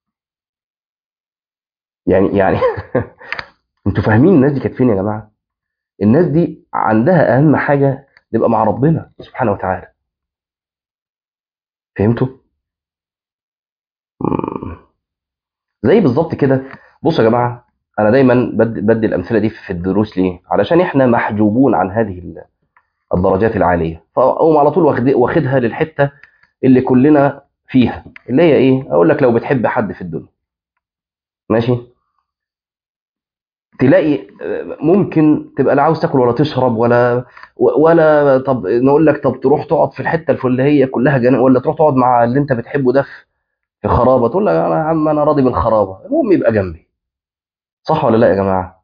يعني يعني انتوا فاهمين الناس دي كانت فين يا جماعه الناس دي عندها اهم حاجه نبقى مع ربنا سبحانه وتعالى فهمتوا زي بالظبط كده بصوا يا جماعه انا دايما بدي, بدي الامثله دي في الدروس ليه علشان احنا محجوبون عن هذه الدرجات العاليه فاقوم على طول واخد واخدها للحته اللي كلنا فيها اللي هي ايه اقول لك لو بتحب حد في الدنيا ماشي تلاقي ممكن تبقى لا عاوز تاكل ولا تشرب ولا ولا طب نقول لك طب تروح تقعد في الحته الفلانيه كلها جنة ولا تروح تقعد مع اللي انت بتحبه ده في خرابه تقول لك انا يا عم انا راضي بالخرابه المهم يبقى جنبي صح ولا لا يا جماعه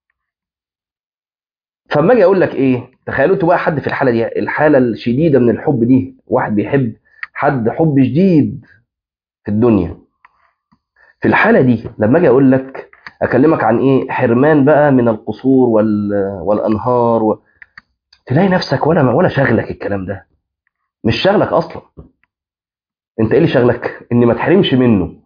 فاما اجي اقول لك ايه تخيلوا انتوا بقى حد في الحاله دي الحاله الشديده من الحب دي واحد بيحب حد حب شديد في الدنيا في الحاله دي لما اجي اقول لك اكلمك عن ايه حرمان بقى من القصور وال... والانهار و... تلاقي نفسك ولا ولا شغلك الكلام ده مش شغلك اصلا انت ايه اللي شغلك ان ما تحرمش منه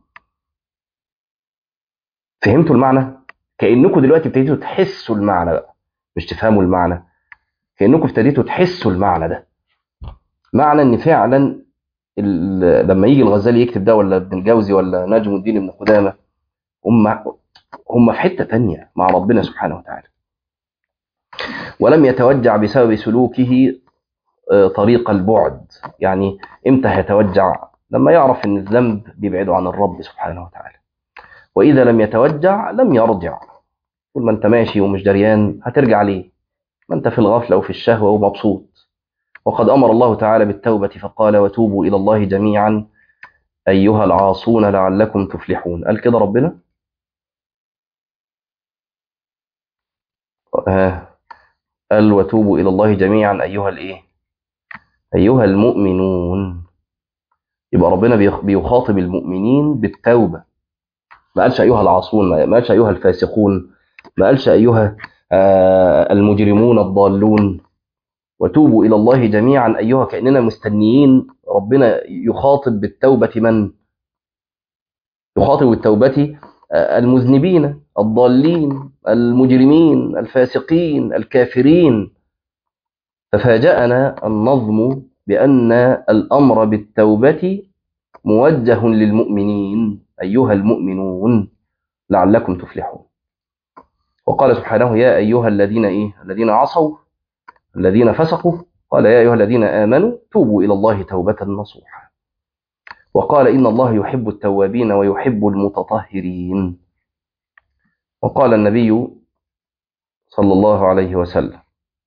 فهمتوا المعنى كانكم دلوقتي ابتديتوا تحسوا المعنى بقى مش تفهموا المعنى كانكم ابتديتوا تحسوا المعنى ده معنى ان فعلا لما يجي الغزالي يكتب ده ولا ابن الجوزي ولا نجم الدين ابن قدامه هم هم في حته ثانيه مع ربنا سبحانه وتعالى ولم يتوجع بسبب سلوكه طريق البعد يعني امتى هيتوجع لما يعرف ان الذنب بيبعده عن الرب سبحانه وتعالى واذا لم يتوجع لم يرجع طول ما انت ماشي ومش دريان هترجع ليه ما انت في الغفله وفي الشهوه ومبسوط وقد امر الله تعالى بالتوبه فقال وتوبوا الى الله جميعا ايها العاصون لعلكم تفلحون قال كده ربنا ها قال وتوبوا إلى الله جميعا أيها الإيه أيها المؤمنون يبقى ربنا بيخ- بيخاطب المؤمنين بالتوبة ما قالش أيها العاصون ما قالش أيها الفاسقون ما قالش أيها آه، المجرمون الضالون وتوبوا إلى الله جميعا أيها كأننا مستنيين ربنا يخاطب بالتوبة من يخاطب بالتوبة آه، المذنبين الضالين المجرمين الفاسقين الكافرين ففاجأنا النظم بأن الأمر بالتوبة موجه للمؤمنين أيها المؤمنون لعلكم تفلحون وقال سبحانه يا أيها الذين إيه الذين عصوا الذين فسقوا قال يا أيها الذين آمنوا توبوا إلى الله توبة نصوحا وقال إن الله يحب التوابين ويحب المتطهرين وقال النبي صلى الله عليه وسلم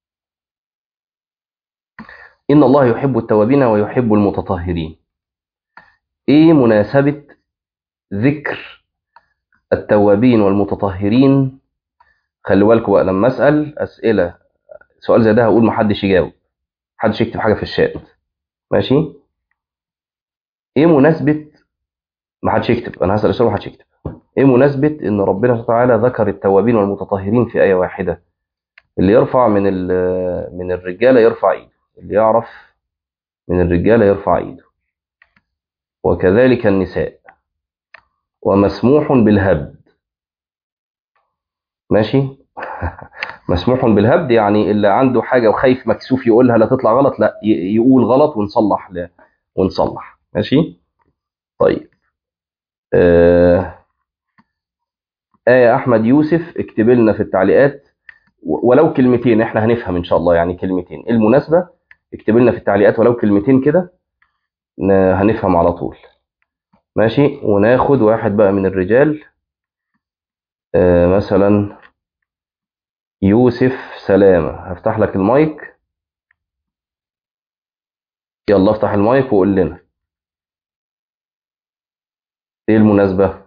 إن الله يحب التوابين ويحب المتطهرين إيه مناسبة ذكر التوابين والمتطهرين خلي بالكم بقى لما أسأل أسئلة سؤال زي ده هقول محدش يجاوب محدش يكتب حاجة في الشات ماشي إيه مناسبة محدش يكتب أنا هسأل سؤال محدش يكتب إيه مناسبة إن ربنا سبحانه وتعالى ذكر التوابين والمتطهرين في آية واحدة اللي يرفع من ال- من الرجالة يرفع إيده اللي يعرف من الرجالة يرفع إيده وكذلك النساء ومسموح بالهبد ماشي مسموح بالهبد يعني اللي عنده حاجة وخايف مكسوف يقولها لا تطلع غلط لا ي- يقول غلط ونصلح لا ونصلح ماشي طيب آه آية أحمد يوسف اكتب لنا في التعليقات و- ولو كلمتين احنا هنفهم إن شاء الله يعني كلمتين إيه المناسبة اكتب لنا في التعليقات ولو كلمتين كده ن- هنفهم على طول ماشي وناخد واحد بقى من الرجال آه مثلا يوسف سلامة هفتح لك المايك يلا افتح المايك وقول لنا ايه المناسبة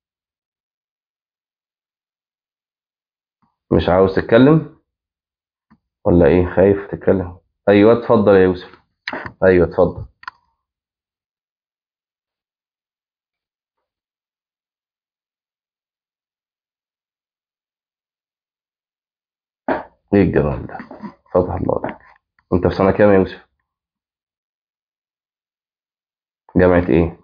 مش عاوز تتكلم ولا ايه خايف تتكلم ايوه اتفضل يا يوسف ايوه اتفضل ايه الجمال ده فتح الله عليك انت في سنة كام يا يوسف جامعة ايه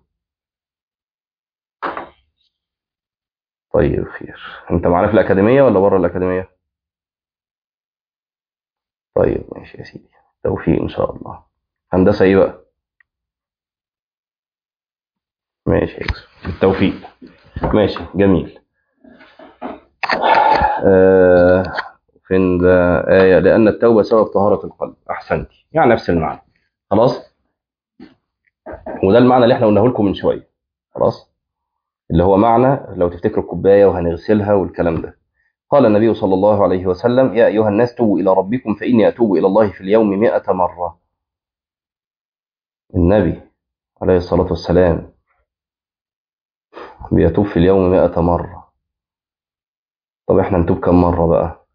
طيب خير انت معانا في الأكاديمية ولا بره الأكاديمية طيب ماشي يا سيدي توفيق ان شاء الله هندسة ايه بقى ماشي يا يوسف بالتوفيق ماشي جميل آه فين ده آية لأن التوبة سبب طهارة القلب أحسنتي يعني نفس المعنى خلاص وده المعنى اللي احنا قلناه لكم من شوية خلاص اللي هو معنى لو تفتكروا الكوباية وهنغسلها والكلام ده قال النبي صلى الله عليه وسلم يا أيها الناس توبوا إلى ربكم فإني أتوب إلى الله في اليوم مئة مرة النبي عليه الصلاة والسلام بيتوب في اليوم مئة مرة طب احنا نتوب كم مرة بقى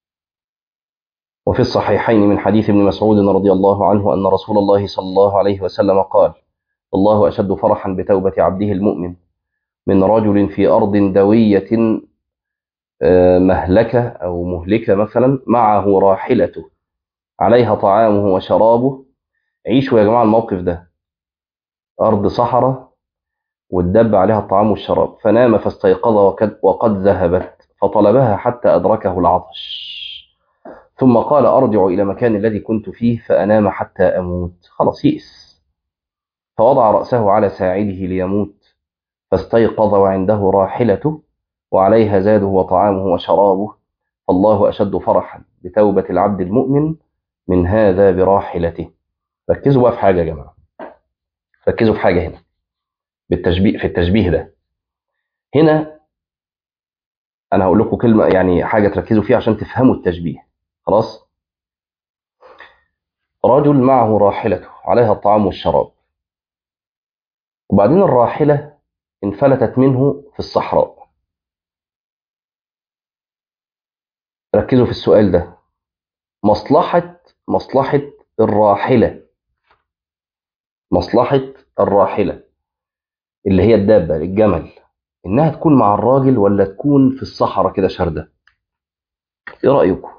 وفي الصحيحين من حديث ابن مسعود رضي الله عنه أن رسول الله صلى الله عليه وسلم قال الله أشد فرحا بتوبة عبده المؤمن من رجل في أرض دوية آه، مهلكة أو مهلكة مثلا معه راحلته عليها طعامه وشرابه عيشوا يا جماعة الموقف ده أرض صحراء والدب عليها الطعام والشراب فنام فاستيقظ وقد, وقد ذهبت فطلبها حتى أدركه العطش ثم قال أرجع إلى مكان الذي كنت فيه فأنام حتى أموت خلاص يئس فوضع رأسه على ساعده ليموت فاستيقظ وعنده راحلته وعليها زاده وطعامه وشرابه فالله أشد فرحا بتوبة العبد المؤمن من هذا براحلته ركزوا بقى في حاجة يا جماعة ركزوا في حاجة هنا بالتشبيه في التشبيه ده هنا أنا هقول لكم كلمة يعني حاجة تركزوا فيها عشان تفهموا التشبيه خلاص رجل معه راحلته عليها الطعام والشراب وبعدين الراحلة انفلتت منه في الصحراء ركزوا في السؤال ده مصلحة مصلحة الراحلة مصلحة الراحلة اللي هي الدابة الجمل إنها تكون مع الراجل ولا تكون في الصحراء كده شاردة إيه رأيكم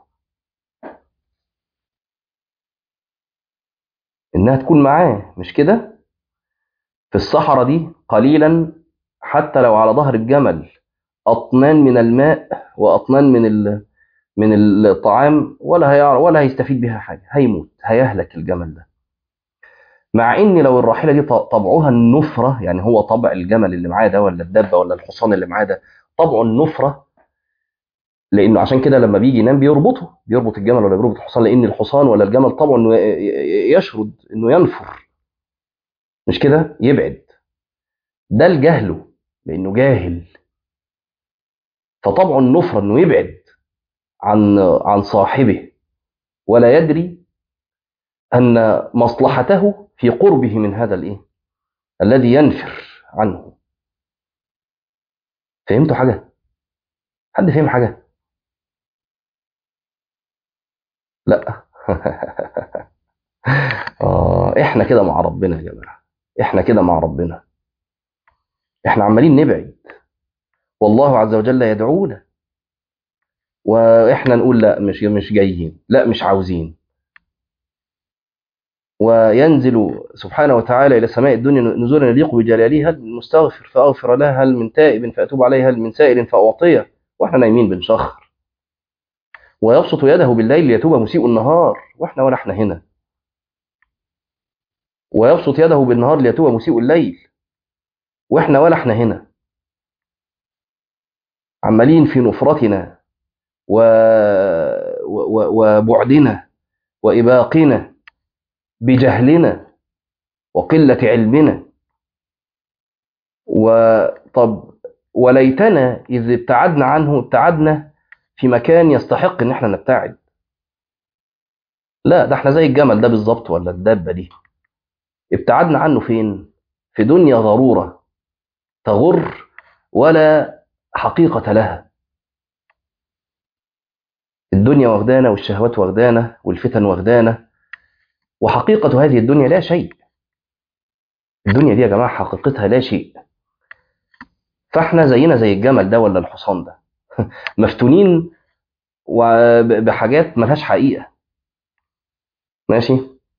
إنها تكون معاه مش كده في الصحراء دي قليلا حتى لو على ظهر الجمل أطنان من الماء وأطنان من ال... من الطعام ولا هيعرف ولا هيستفيد بها حاجة هيموت هيهلك الجمل ده مع ان لو الراحله دي طبعها النفره يعني هو طبع الجمل اللي معاه ده ولا الدابه ولا الحصان اللي معاه ده طبعه النفره لانه عشان كده لما بيجي ينام بيربطه بيربط الجمل ولا بيربط الحصان لان الحصان ولا الجمل طبعه انه يشرد انه ينفر مش كده يبعد ده الجهل لانه جاهل فطبعه النفره انه يبعد عن عن صاحبه ولا يدري ان مصلحته في قربه من هذا الايه الذي ينفر عنه فهمتوا حاجه حد فهم حاجه لا آه احنا كده مع ربنا يا جماعه احنا كده مع ربنا احنا عمالين نبعد والله عز وجل يدعونا واحنا نقول لا مش مش جايين لا مش عاوزين وينزل سبحانه وتعالى إلى سماء الدنيا نزولا يليق بجلاله هل من مستغفر فأغفر له هل من تائب فأتوب عليه هل من سائل فأعطيه وإحنا نايمين بنشخر ويبسط يده بالليل ليتوب مسيء النهار وإحنا ولا إحنا هنا ويبسط يده بالنهار ليتوب مسيء الليل وإحنا ولا إحنا هنا عمالين في نفرتنا و... و... وبعدنا وإباقنا بجهلنا وقلة علمنا وطب وليتنا إذ ابتعدنا عنه ابتعدنا في مكان يستحق إن احنا نبتعد لا ده احنا زي الجمل ده بالظبط ولا الدابة دي ابتعدنا عنه فين في دنيا ضرورة تغر ولا حقيقة لها الدنيا واخدانا والشهوات واخدانا والفتن واخدانا وحقيقة هذه الدنيا لا شيء الدنيا دي يا جماعة حقيقتها لا شيء فاحنا زينا زي الجمل ده ولا الحصان ده مفتونين وبحاجات ملهاش حقيقة ماشي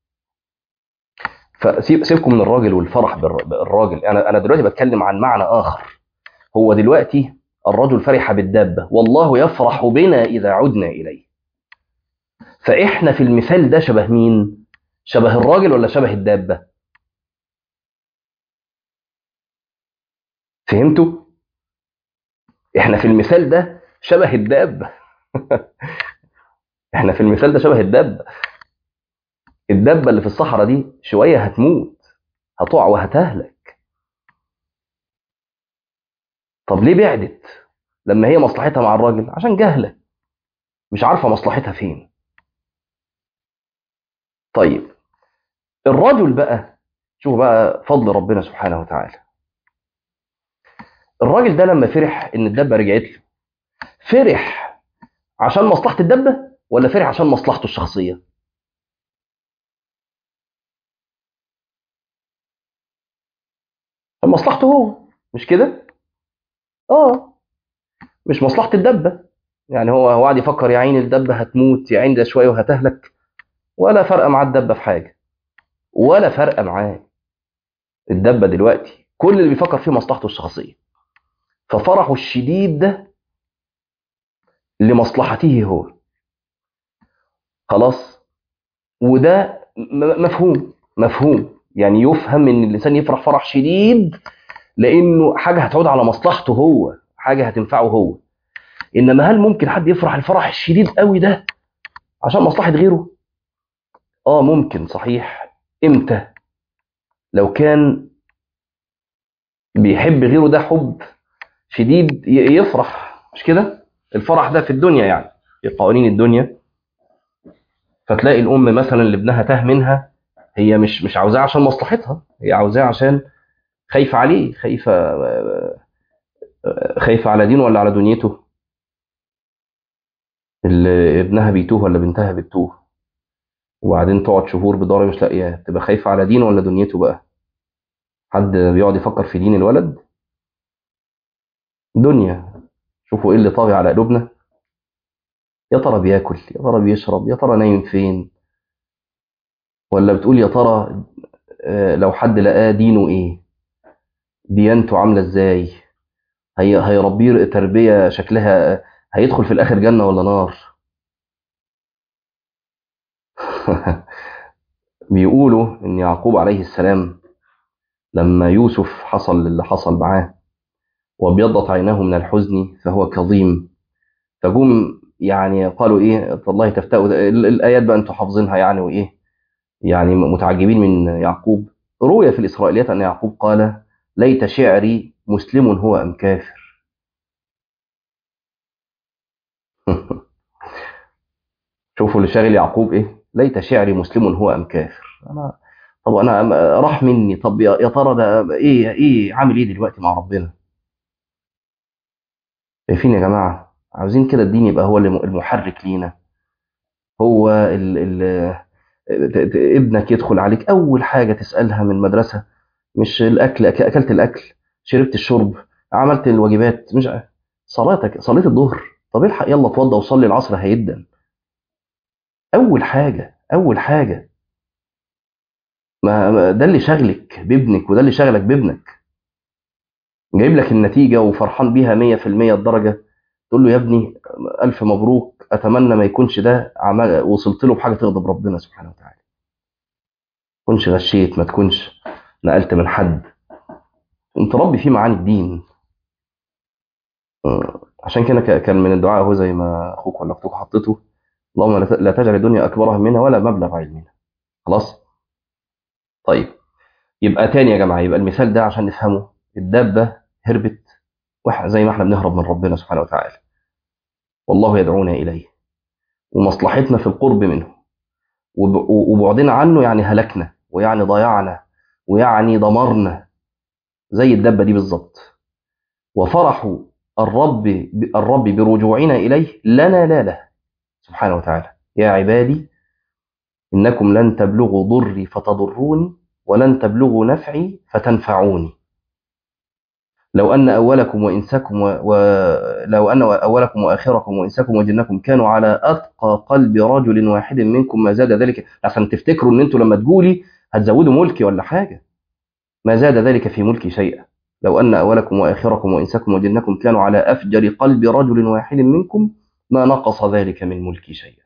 فسيبكم من الراجل والفرح بالراجل انا انا دلوقتي بتكلم عن معنى اخر هو دلوقتي الرجل فرح بالدابة والله يفرح بنا إذا عدنا إليه فإحنا في المثال ده شبه مين؟ شبه الراجل ولا شبه الدابة فهمتوا احنا في المثال ده شبه الدابة احنا في المثال ده شبه الدابة الدابة اللي في الصحراء دي شوية هتموت هتقع وهتهلك طب ليه بعدت لما هي مصلحتها مع الراجل عشان جهلة مش عارفة مصلحتها فين طيب الرجل بقى شوف بقى فضل ربنا سبحانه وتعالى الراجل ده لما فرح ان الدبه رجعت له فرح عشان مصلحه الدبه ولا فرح عشان مصلحته الشخصيه مصلحته هو مش كده اه مش مصلحه الدبه يعني هو هو قاعد يفكر يا عين الدبه هتموت يا عين ده شويه وهتهلك ولا فرق مع الدبه في حاجه ولا فرق معاه الدبه دلوقتي كل اللي بيفكر فيه مصلحته الشخصيه ففرحه الشديد ده لمصلحته هو خلاص وده مفهوم مفهوم يعني يفهم ان الانسان يفرح فرح شديد لانه حاجه هتعود على مصلحته هو حاجه هتنفعه هو انما هل ممكن حد يفرح الفرح الشديد قوي ده عشان مصلحه غيره اه ممكن صحيح امتى لو كان بيحب غيره ده حب شديد يفرح مش كده الفرح ده في الدنيا يعني في قوانين الدنيا فتلاقي الام مثلا اللي ابنها تاه منها هي مش مش عاوزاه عشان مصلحتها هي عاوزاه عشان خايفه عليه خايفه خايفه على دينه ولا على دنيته اللي ابنها بيتوه ولا بنتها بتتوه وبعدين تقعد شهور بدورة مش لاقياه تبقى خايفة على دينه ولا دنيته بقى حد بيقعد يفكر في دين الولد دنيا شوفوا ايه اللي طاغي على قلوبنا يا ترى بياكل يا ترى بيشرب يا ترى نايم فين ولا بتقول يا ترى آه، لو حد لقاه دينه ايه ديانته عاملة ازاي هي هيربيه تربية شكلها هيدخل في الآخر جنة ولا نار بيقولوا إن يعقوب عليه السلام لما يوسف حصل اللي حصل معاه وابيضت عيناه من الحزن فهو كظيم فجم يعني قالوا ايه والله تفتأوا ال- الايات بقى انتوا حافظينها يعني وايه يعني متعجبين من يعقوب روي في الاسرائيليات ان يعقوب قال ليت شعري مسلم هو ام كافر شوفوا اللي شاغل يعقوب ايه ليت شعري مسلم هو ام كافر انا طب انا راح مني طب يا يا ترى ده ايه ايه عامل ايه دلوقتي مع ربنا شايفين يا جماعه عاوزين كده الدين يبقى هو اللي المحرك لينا هو ال ال ت- ت- ابنك يدخل عليك اول حاجه تسالها من المدرسه مش الاكل أك- اكلت الاكل شربت الشرب عملت الواجبات مش ع- صلاتك صليت الظهر طب الحق يلا اتوضى وصلي العصر هيدا اول حاجه اول حاجه ما ما- ده اللي شغلك بابنك وده اللي شغلك بابنك جايب لك النتيجه وفرحان بيها 100% الدرجه تقول له يا ابني الف مبروك اتمنى ما يكونش ده عمل وصلت له بحاجه تغضب ربنا سبحانه وتعالى ما تكونش غشيت ما تكونش نقلت من حد انت ربي فيه معاني الدين آه، عشان كده ك- كان من الدعاء هو زي ما اخوك ولا اختك حطيته اللهم لا ت- لا تجعل الدنيا اكبر همنا ولا مبلغ علمنا خلاص طيب يبقى تاني يا جماعه يبقى المثال ده عشان نفهمه الدابه هربت واحنا زي ما احنا بنهرب من ربنا سبحانه وتعالى والله يدعونا اليه ومصلحتنا في القرب منه وب- وبعدنا عنه يعني هلكنا ويعني ضيعنا ويعني دمرنا زي الدابه دي بالظبط وفرح الرب الرب برجوعنا اليه لنا لا له سبحانه وتعالى يا عبادي إنكم لن تبلغوا ضري فتضروني ولن تبلغوا نفعي فتنفعوني لو أن أولكم وإنسكم و... و... لو أن أولكم وآخركم وإنسكم وجنكم كانوا على أتقى قلب رجل واحد منكم ما زاد ذلك عشان تفتكروا إن أنتوا لما تقولي هتزودوا ملكي ولا حاجة ما زاد ذلك في ملكي شيئا لو أن أولكم وآخركم وإنسكم وجنكم كانوا على أفجر قلب رجل واحد منكم ما نقص ذلك من ملكي شيئا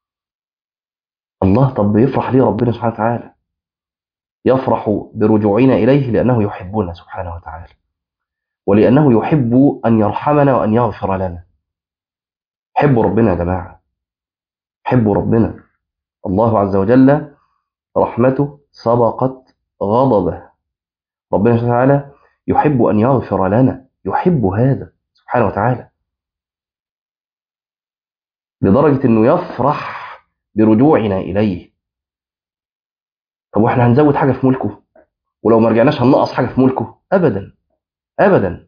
الله طب يفرح ليه ربنا سبحانه وتعالى يفرح برجوعنا إليه لأنه يحبنا سبحانه وتعالى ولأنه يحب أن يرحمنا وأن يغفر لنا حبوا ربنا يا جماعة حبوا ربنا الله عز وجل رحمته سبقت غضبه ربنا سبحانه وتعالى يحب أن يغفر لنا يحب هذا سبحانه وتعالى لدرجة أنه يفرح برجوعنا إليه طب واحنا هنزود حاجة في ملكه ولو ما رجعناش هننقص حاجة في ملكه أبدا أبدا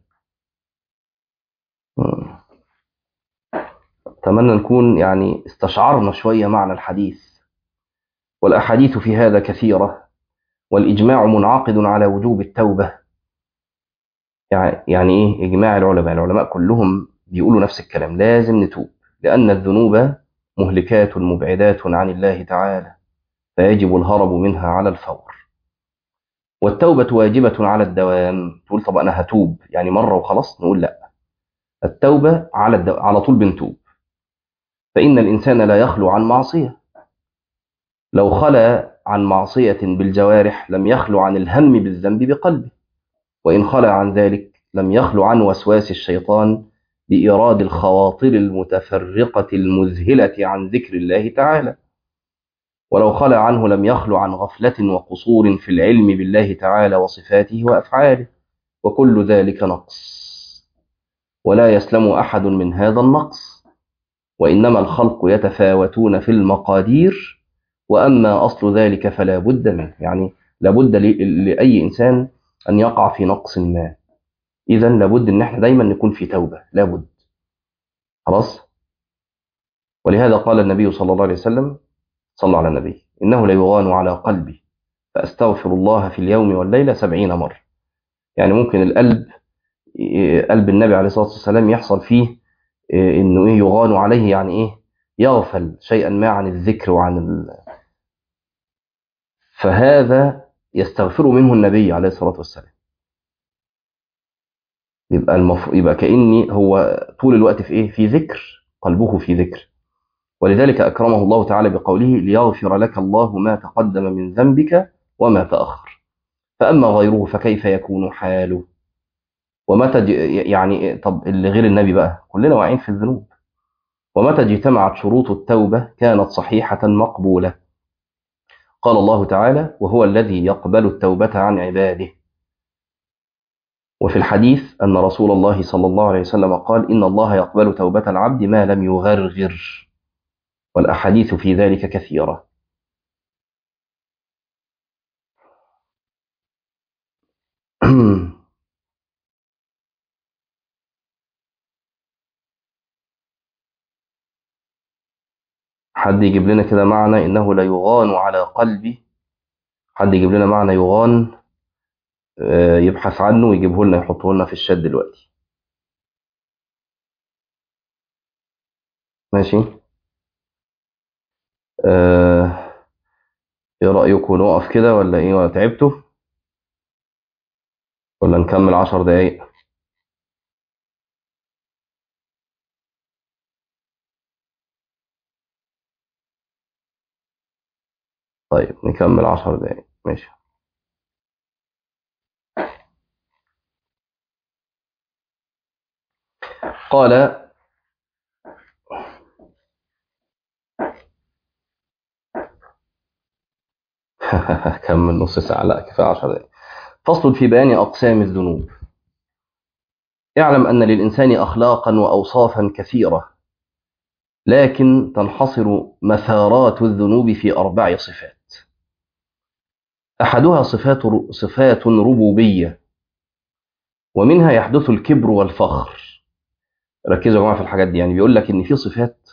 مم. أتمنى نكون يعني استشعرنا شوية معنى الحديث والأحاديث في هذا كثيرة والإجماع منعقد على وجوب التوبة يعني يعني إيه إجماع العلماء العلماء كلهم بيقولوا نفس الكلام لازم نتوب لأن الذنوب مهلكات مبعدات عن الله تعالى فيجب الهرب منها على الفور والتوبة واجبة على الدوام تقول طب أنا هتوب يعني مرة وخلاص نقول لا التوبة على الدو... على طول بنتوب فإن الإنسان لا يخلو عن معصية لو خلى عن معصية بالجوارح لم يخلو عن الهم بالذنب بقلبه وإن خلى عن ذلك لم يخلو عن وسواس الشيطان بإيراد الخواطر المتفرقة المذهلة عن ذكر الله تعالى ولو خلى عنه لم يخلو عن غفلة وقصور في العلم بالله تعالى وصفاته وأفعاله وكل ذلك نقص ولا يسلم أحد من هذا النقص وإنما الخلق يتفاوتون في المقادير وأما أصل ذلك فلا بد منه يعني لابد ل- لأي إنسان أن يقع في نقص ما إذا لابد إن إحنا دايما نكون في توبة لابد خلاص ولهذا قال النبي صلى الله عليه وسلم صلى على النبي إنه ليغان على قلبي فأستغفر الله في اليوم والليلة سبعين مرة يعني ممكن القلب قلب النبي عليه الصلاة والسلام يحصل فيه إنه إيه يغان عليه يعني إيه يغفل شيئا ما عن الذكر وعن ال... فهذا يستغفر منه النبي عليه الصلاة والسلام يبقى المف... يبقى كأني هو طول الوقت في إيه في ذكر قلبه في ذكر ولذلك أكرمه الله تعالى بقوله ليغفر لك الله ما تقدم من ذنبك وما تأخر فأما غيره فكيف يكون حاله ومتى ج... يعني طب اللي غير النبي بقى كلنا واقعين في الذنوب ومتى اجتمعت شروط التوبة كانت صحيحة مقبولة قال الله تعالى وهو الذي يقبل التوبة عن عباده وفي الحديث أن رسول الله صلى الله عليه وسلم قال إن الله يقبل توبة العبد ما لم يغرغر والأحاديث في ذلك كثيرة حد يجيب لنا كده معنى إنه لا يغان على قلبي حد يجيب لنا معنى يغان يبحث عنه ويجيبه لنا يحطه لنا في الشات دلوقتي ماشي آه، ايه رأيكم نقف كده ولا ايه ولا تعبتوا ولا نكمل عشر دقايق طيب نكمل عشر دقايق ماشي قال كمل نص ساعة لا كفاية عشر دقايق فصل في بيان أقسام الذنوب اعلم أن للإنسان أخلاقا وأوصافا كثيرة لكن تنحصر مثارات الذنوب في أربع صفات أحدها صفات صفات ربوبية ومنها يحدث الكبر والفخر ركزوا يا جماعة في الحاجات دي يعني بيقول لك إن في صفات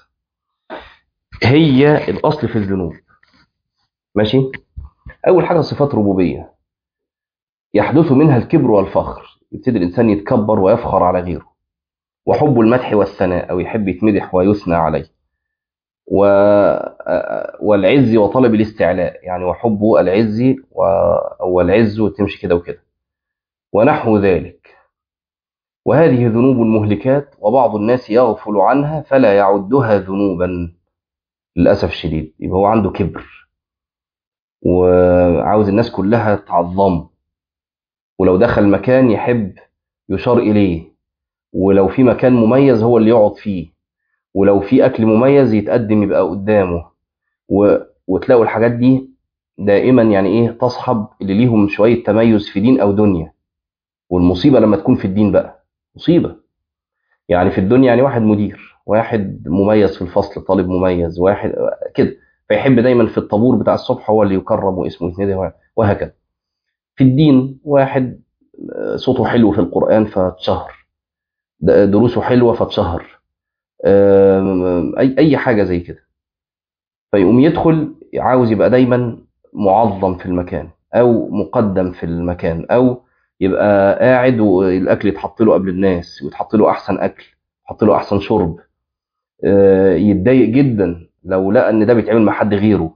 هي الأصل في الذنوب ماشي أول حاجة صفات ربوبية يحدث منها الكبر والفخر يبتدي الإنسان يتكبر ويفخر على غيره وحب المدح والثناء أو يحب يتمدح ويثنى عليه و... والعز وطلب الاستعلاء يعني وحبه العز و... والعز وتمشي كده وكده ونحو ذلك وهذه ذنوب مهلكات وبعض الناس يغفل عنها فلا يعدها ذنوبا للأسف الشديد يبقى هو عنده كبر وعاوز الناس كلها تعظمه ولو دخل مكان يحب يشار إليه ولو في مكان مميز هو اللي يقعد فيه ولو في أكل مميز يتقدم يبقى قدامه و... وتلاقوا الحاجات دي دائما يعني إيه تصحب اللي ليهم شوية تميز في دين أو دنيا والمصيبة لما تكون في الدين بقى مصيبة يعني في الدنيا يعني واحد مدير واحد مميز في الفصل طالب مميز واحد كده فيحب دايما في الطابور بتاع الصبح هو اللي يكرم واسمه يتندى وهكذا في الدين واحد صوته حلو في القرآن فاتشهر دروسه حلوة فاتشهر أي أي حاجة زي كده فيقوم يدخل عاوز يبقى دايما معظم في المكان أو مقدم في المكان أو يبقى قاعد والأكل يتحط له قبل الناس ويتحط له أحسن أكل يتحط له أحسن شرب يتضايق جدا لو لقى إن ده بيتعمل مع حد غيره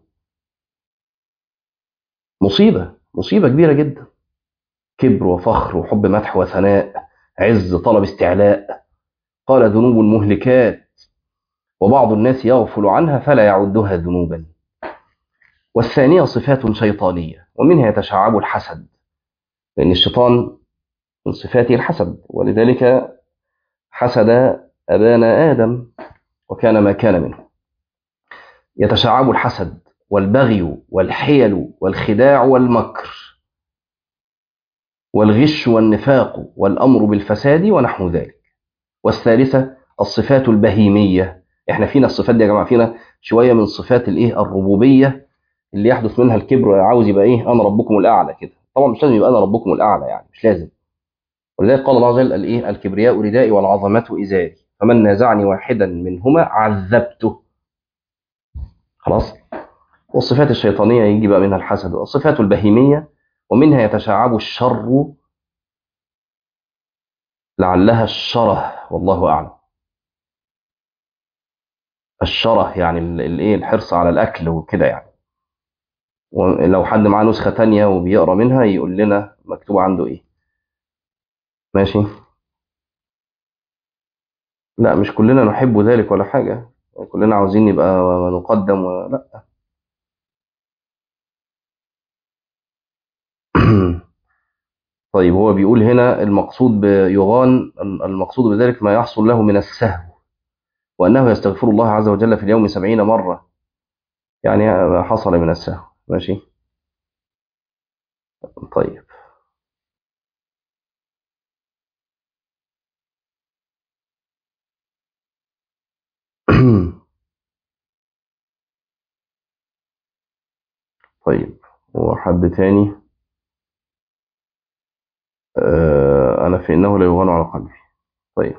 مصيبة مصيبة كبيرة جدا كبر وفخر وحب مدح وثناء عز طلب استعلاء قال ذنوب مهلكات وبعض الناس يغفل عنها فلا يعدها ذنوبا والثانية صفات شيطانية ومنها يتشعب الحسد لأن الشيطان من صفاته الحسد ولذلك حسد أبانا آدم وكان ما كان منه يتشعب الحسد والبغي والحيل والخداع والمكر والغش والنفاق والأمر بالفساد ونحو ذلك والثالثة الصفات البهيمية احنا فينا الصفات دي يا جماعة فينا شوية من صفات الايه الربوبية اللي يحدث منها الكبر عاوز يبقى ايه انا ربكم الاعلى كده طبعا مش لازم يبقى انا ربكم الاعلى يعني مش لازم ولذلك قال الله عز وجل الايه الكبرياء ردائي والعظمه ازاري فمن نازعني واحدا منهما عذبته خلاص والصفات الشيطانية يجي بقى منها الحسد والصفات البهيمية ومنها يتشعب الشر لعلها الشره والله أعلم الشره يعني الايه الحرص على الأكل وكده يعني ولو حد معاه نسخة تانية وبيقرأ منها يقول لنا مكتوب عنده إيه ماشي لا مش كلنا نحب ذلك ولا حاجة كلنا عاوزين نبقى نقدم ولا طيب هو بيقول هنا المقصود بيغان المقصود بذلك ما يحصل له من السهو وأنه يستغفر الله عز وجل في اليوم سبعين مرة يعني حصل من السهو ماشي طيب طيب وحد تاني آه أنا في إنه لا يغان على قلبي طيب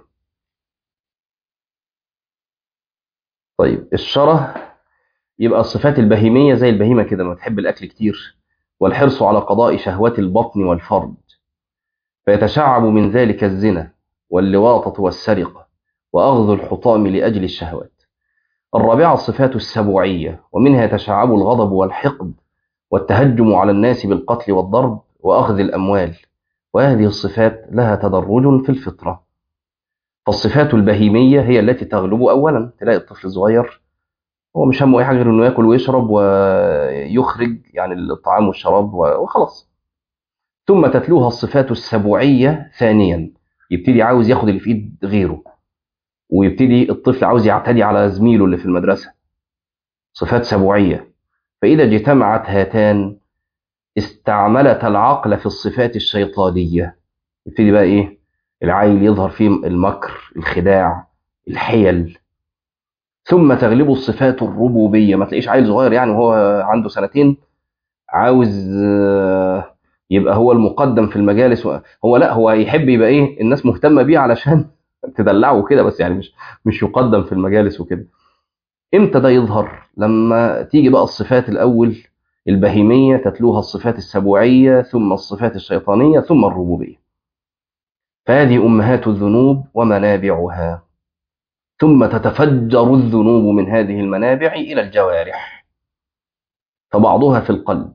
طيب الشره يبقى الصفات البهيمية زي البهيمة كده لما تحب الأكل كتير والحرص على قضاء شهوات البطن والفرج فيتشعب من ذلك الزنا واللواطة والسرقة وأخذ الحطام لأجل الشهوات الرابعة الصفات السبوعية ومنها يتشعب الغضب والحقد والتهجم على الناس بالقتل والضرب وأخذ الأموال وهذه الصفات لها تدرج في الفطرة فالصفات البهيمية هي التي تغلب أولا تلاقي الطفل الصغير هو مش همه أي حاجة غير إنه ياكل ويشرب ويخرج يعني الطعام والشراب وخلاص ثم تتلوها الصفات السبوعية ثانيا يبتدي عاوز ياخد اللي في إيد غيره ويبتدي الطفل عاوز يعتدي على زميله اللي في المدرسة صفات سبوعية فإذا اجتمعت هاتان استعملت العقل في الصفات الشيطانية يبتدي بقى إيه العيل يظهر فيه المكر الخداع الحيل ثم تغلب الصفات الربوبية ما تلاقيش عيل صغير يعني وهو عنده سنتين عاوز يبقى هو المقدم في المجالس هو لا هو يحب يبقى ايه الناس مهتمة بيه علشان تدلعه كده بس يعني مش مش يقدم في المجالس وكده امتى ده يظهر لما تيجي بقى الصفات الاول البهيمية تتلوها الصفات السبوعية ثم الصفات الشيطانية ثم الربوبية فهذه أمهات الذنوب ومنابعها ثم تتفجر الذنوب من هذه المنابع إلى الجوارح فبعضها في القلب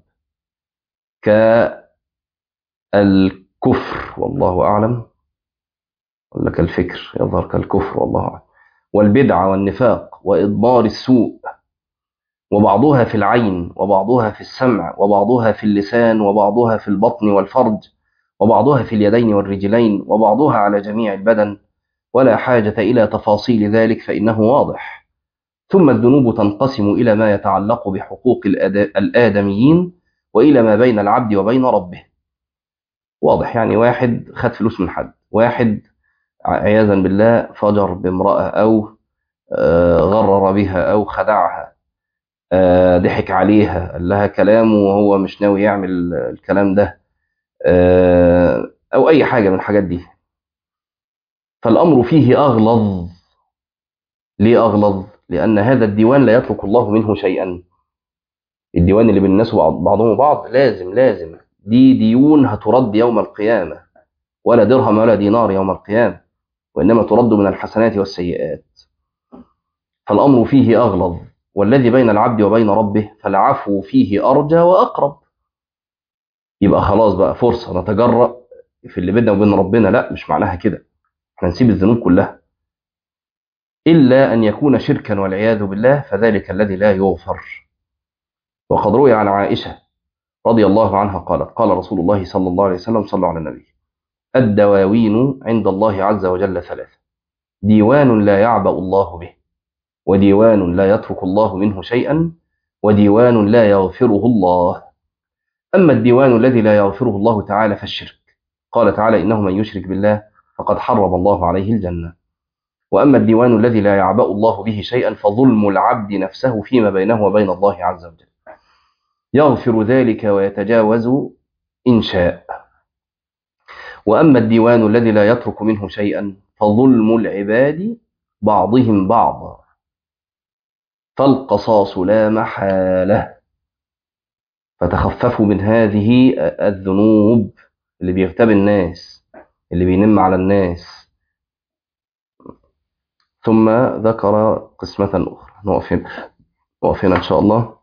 كالكفر والله أعلم ولا كالفكر يظهر كالكفر والله أعلم والبدعة والنفاق وإضمار السوء وبعضها في العين وبعضها في السمع وبعضها في اللسان وبعضها في البطن والفرج وبعضها في اليدين والرجلين وبعضها على جميع البدن ولا حاجة إلى تفاصيل ذلك فإنه واضح ثم الذنوب تنقسم إلى ما يتعلق بحقوق الآدميين وإلى ما بين العبد وبين ربه واضح يعني واحد خد فلوس من حد واحد عياذا بالله فجر بامرأة أو غرر بها أو خدعها ضحك عليها قال لها كلامه وهو مش ناوي يعمل الكلام ده أو أي حاجة من الحاجات دي فالأمر فيه أغلظ ليه أغلظ؟ لأن هذا الديوان لا يترك الله منه شيئا الديوان اللي بين الناس بعضهم بعض لازم لازم دي ديون هترد يوم القيامة ولا درهم ولا دينار يوم القيامة وإنما ترد من الحسنات والسيئات فالأمر فيه أغلظ والذي بين العبد وبين ربه فالعفو فيه أرجى وأقرب يبقى خلاص بقى فرصة نتجرأ في اللي بيننا وبين ربنا لا مش معناها كده احنا نسيب الذنوب كلها إلا أن يكون شركا والعياذ بالله فذلك الذي لا يغفر وقد روي عن عائشة رضي الله عنها قالت قال رسول الله صلى الله عليه وسلم صلى على النبي الدواوين عند الله عز وجل ثلاثة ديوان لا يعبأ الله به وديوان لا يترك الله منه شيئا وديوان لا يغفره الله أما الديوان الذي لا يغفره الله تعالى فالشرك قال تعالى إنه من يشرك بالله فقد حرم الله عليه الجنة وأما الديوان الذي لا يعبأ الله به شيئا فظلم العبد نفسه فيما بينه وبين الله عز وجل يغفر ذلك ويتجاوز إن شاء وأما الديوان الذي لا يترك منه شيئا فظلم العباد بعضهم بعضا فالقصاص لا محالة فتخففوا من هذه الذنوب اللي بيغتاب الناس اللي بينم على الناس ثم ذكر قسمة أخرى نقف هنا نقف هنا إن شاء الله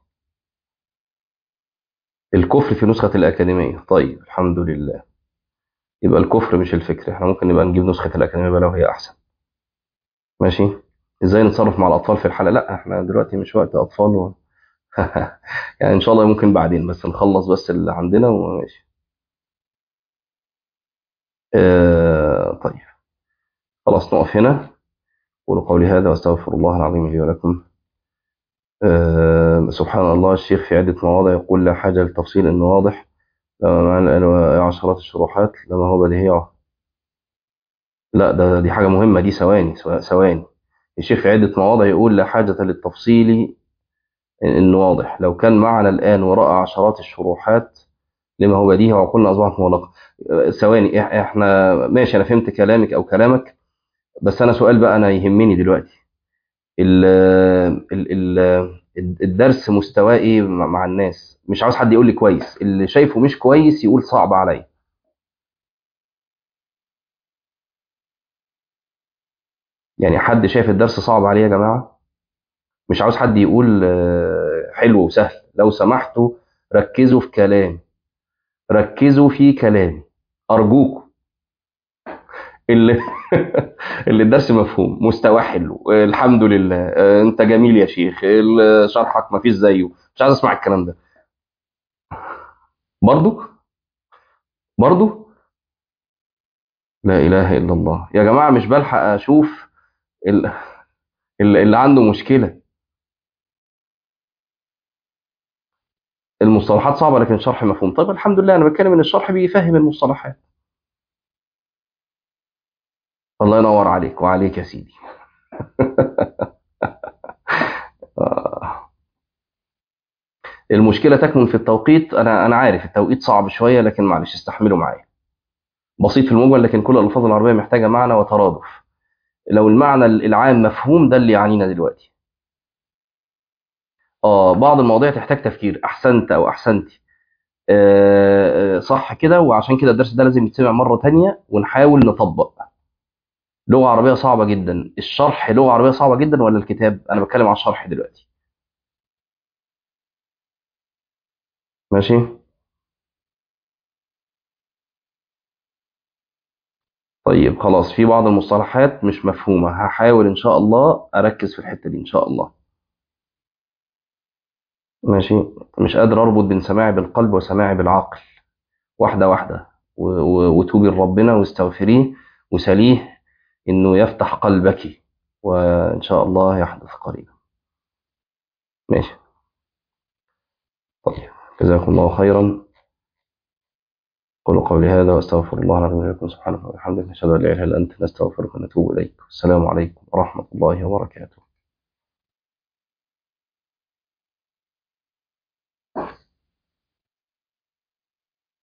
الكفر في نسخة الأكاديمية طيب الحمد لله يبقى الكفر مش الفكر احنا ممكن نبقى نجيب نسخة الأكاديمية بقى لو هي أحسن ماشي ازاي نتصرف مع الأطفال في الحالة لا احنا دلوقتي مش وقت أطفال و... يعني إن شاء الله ممكن بعدين بس نخلص بس اللي عندنا وماشي اه طيب خلاص نقف هنا قولوا قولي هذا واستغفر الله العظيم لي ولكم أه سبحان الله الشيخ في عدة مواضع يقول لا حاجة للتفصيل إنه واضح لما معنى عشرات الشروحات لما هو بديهي لا ده دي حاجة مهمة دي ثواني ثواني الشيخ في عدة مواضع يقول لا حاجة للتفصيل إنه واضح لو كان معنا الآن وراء عشرات الشروحات لما هو بديهي وعقولنا أصبحت مغلقة ثواني إحنا ماشي أنا فهمت كلامك أو كلامك بس أنا سؤال بقى أنا يهمني دلوقتي ال ال ال الدرس مستواه ايه مع الناس مش عاوز حد يقول لي كويس اللي شايفه مش كويس يقول صعب عليا يعني حد شايف الدرس صعب عليه يا جماعة مش عاوز حد يقول حلو وسهل لو سمحتوا ركزوا في كلامي ركزوا في كلامي أرجوكم اللي اللي الدرس مفهوم مستواه حلو الحمد لله انت جميل يا شيخ شرحك ما فيش زيه مش عايز اسمع الكلام ده برضو برضو لا اله الا الله يا جماعه مش بلحق اشوف اللي عنده مشكله المصطلحات صعبه لكن الشرح مفهوم طيب الحمد لله انا بتكلم ان الشرح بيفهم المصطلحات الله ينور عليك وعليك يا سيدي المشكلة تكمن في التوقيت أنا أنا عارف التوقيت صعب شوية لكن معلش استحملوا معايا بسيط في المجمل لكن كل الألفاظ العربية محتاجة معنى وترادف لو المعنى العام مفهوم ده اللي يعنينا دلوقتي آه بعض المواضيع تحتاج تفكير أحسنت أو أحسنتي آه صح كده وعشان كده الدرس ده لازم يتسمع مرة تانية ونحاول نطبق لغة عربية صعبة جدا الشرح لغة عربية صعبة جدا ولا الكتاب أنا بتكلم على الشرح دلوقتي ماشي طيب خلاص في بعض المصطلحات مش مفهومة هحاول إن شاء الله أركز في الحتة دي إن شاء الله ماشي مش قادر أربط بين سماعي بالقلب وسماعي بالعقل واحدة واحدة وتوبي لربنا واستغفريه وسليه إنه يفتح قلبك وإن شاء الله يحدث قريبا ماشي طيب جزاكم الله خيرا قولوا قولي هذا واستغفر الله العظيم لكم سبحانه وبحمده نشهد ان لا اله الا انت نستغفرك ونتوب اليك السلام عليكم ورحمه الله وبركاته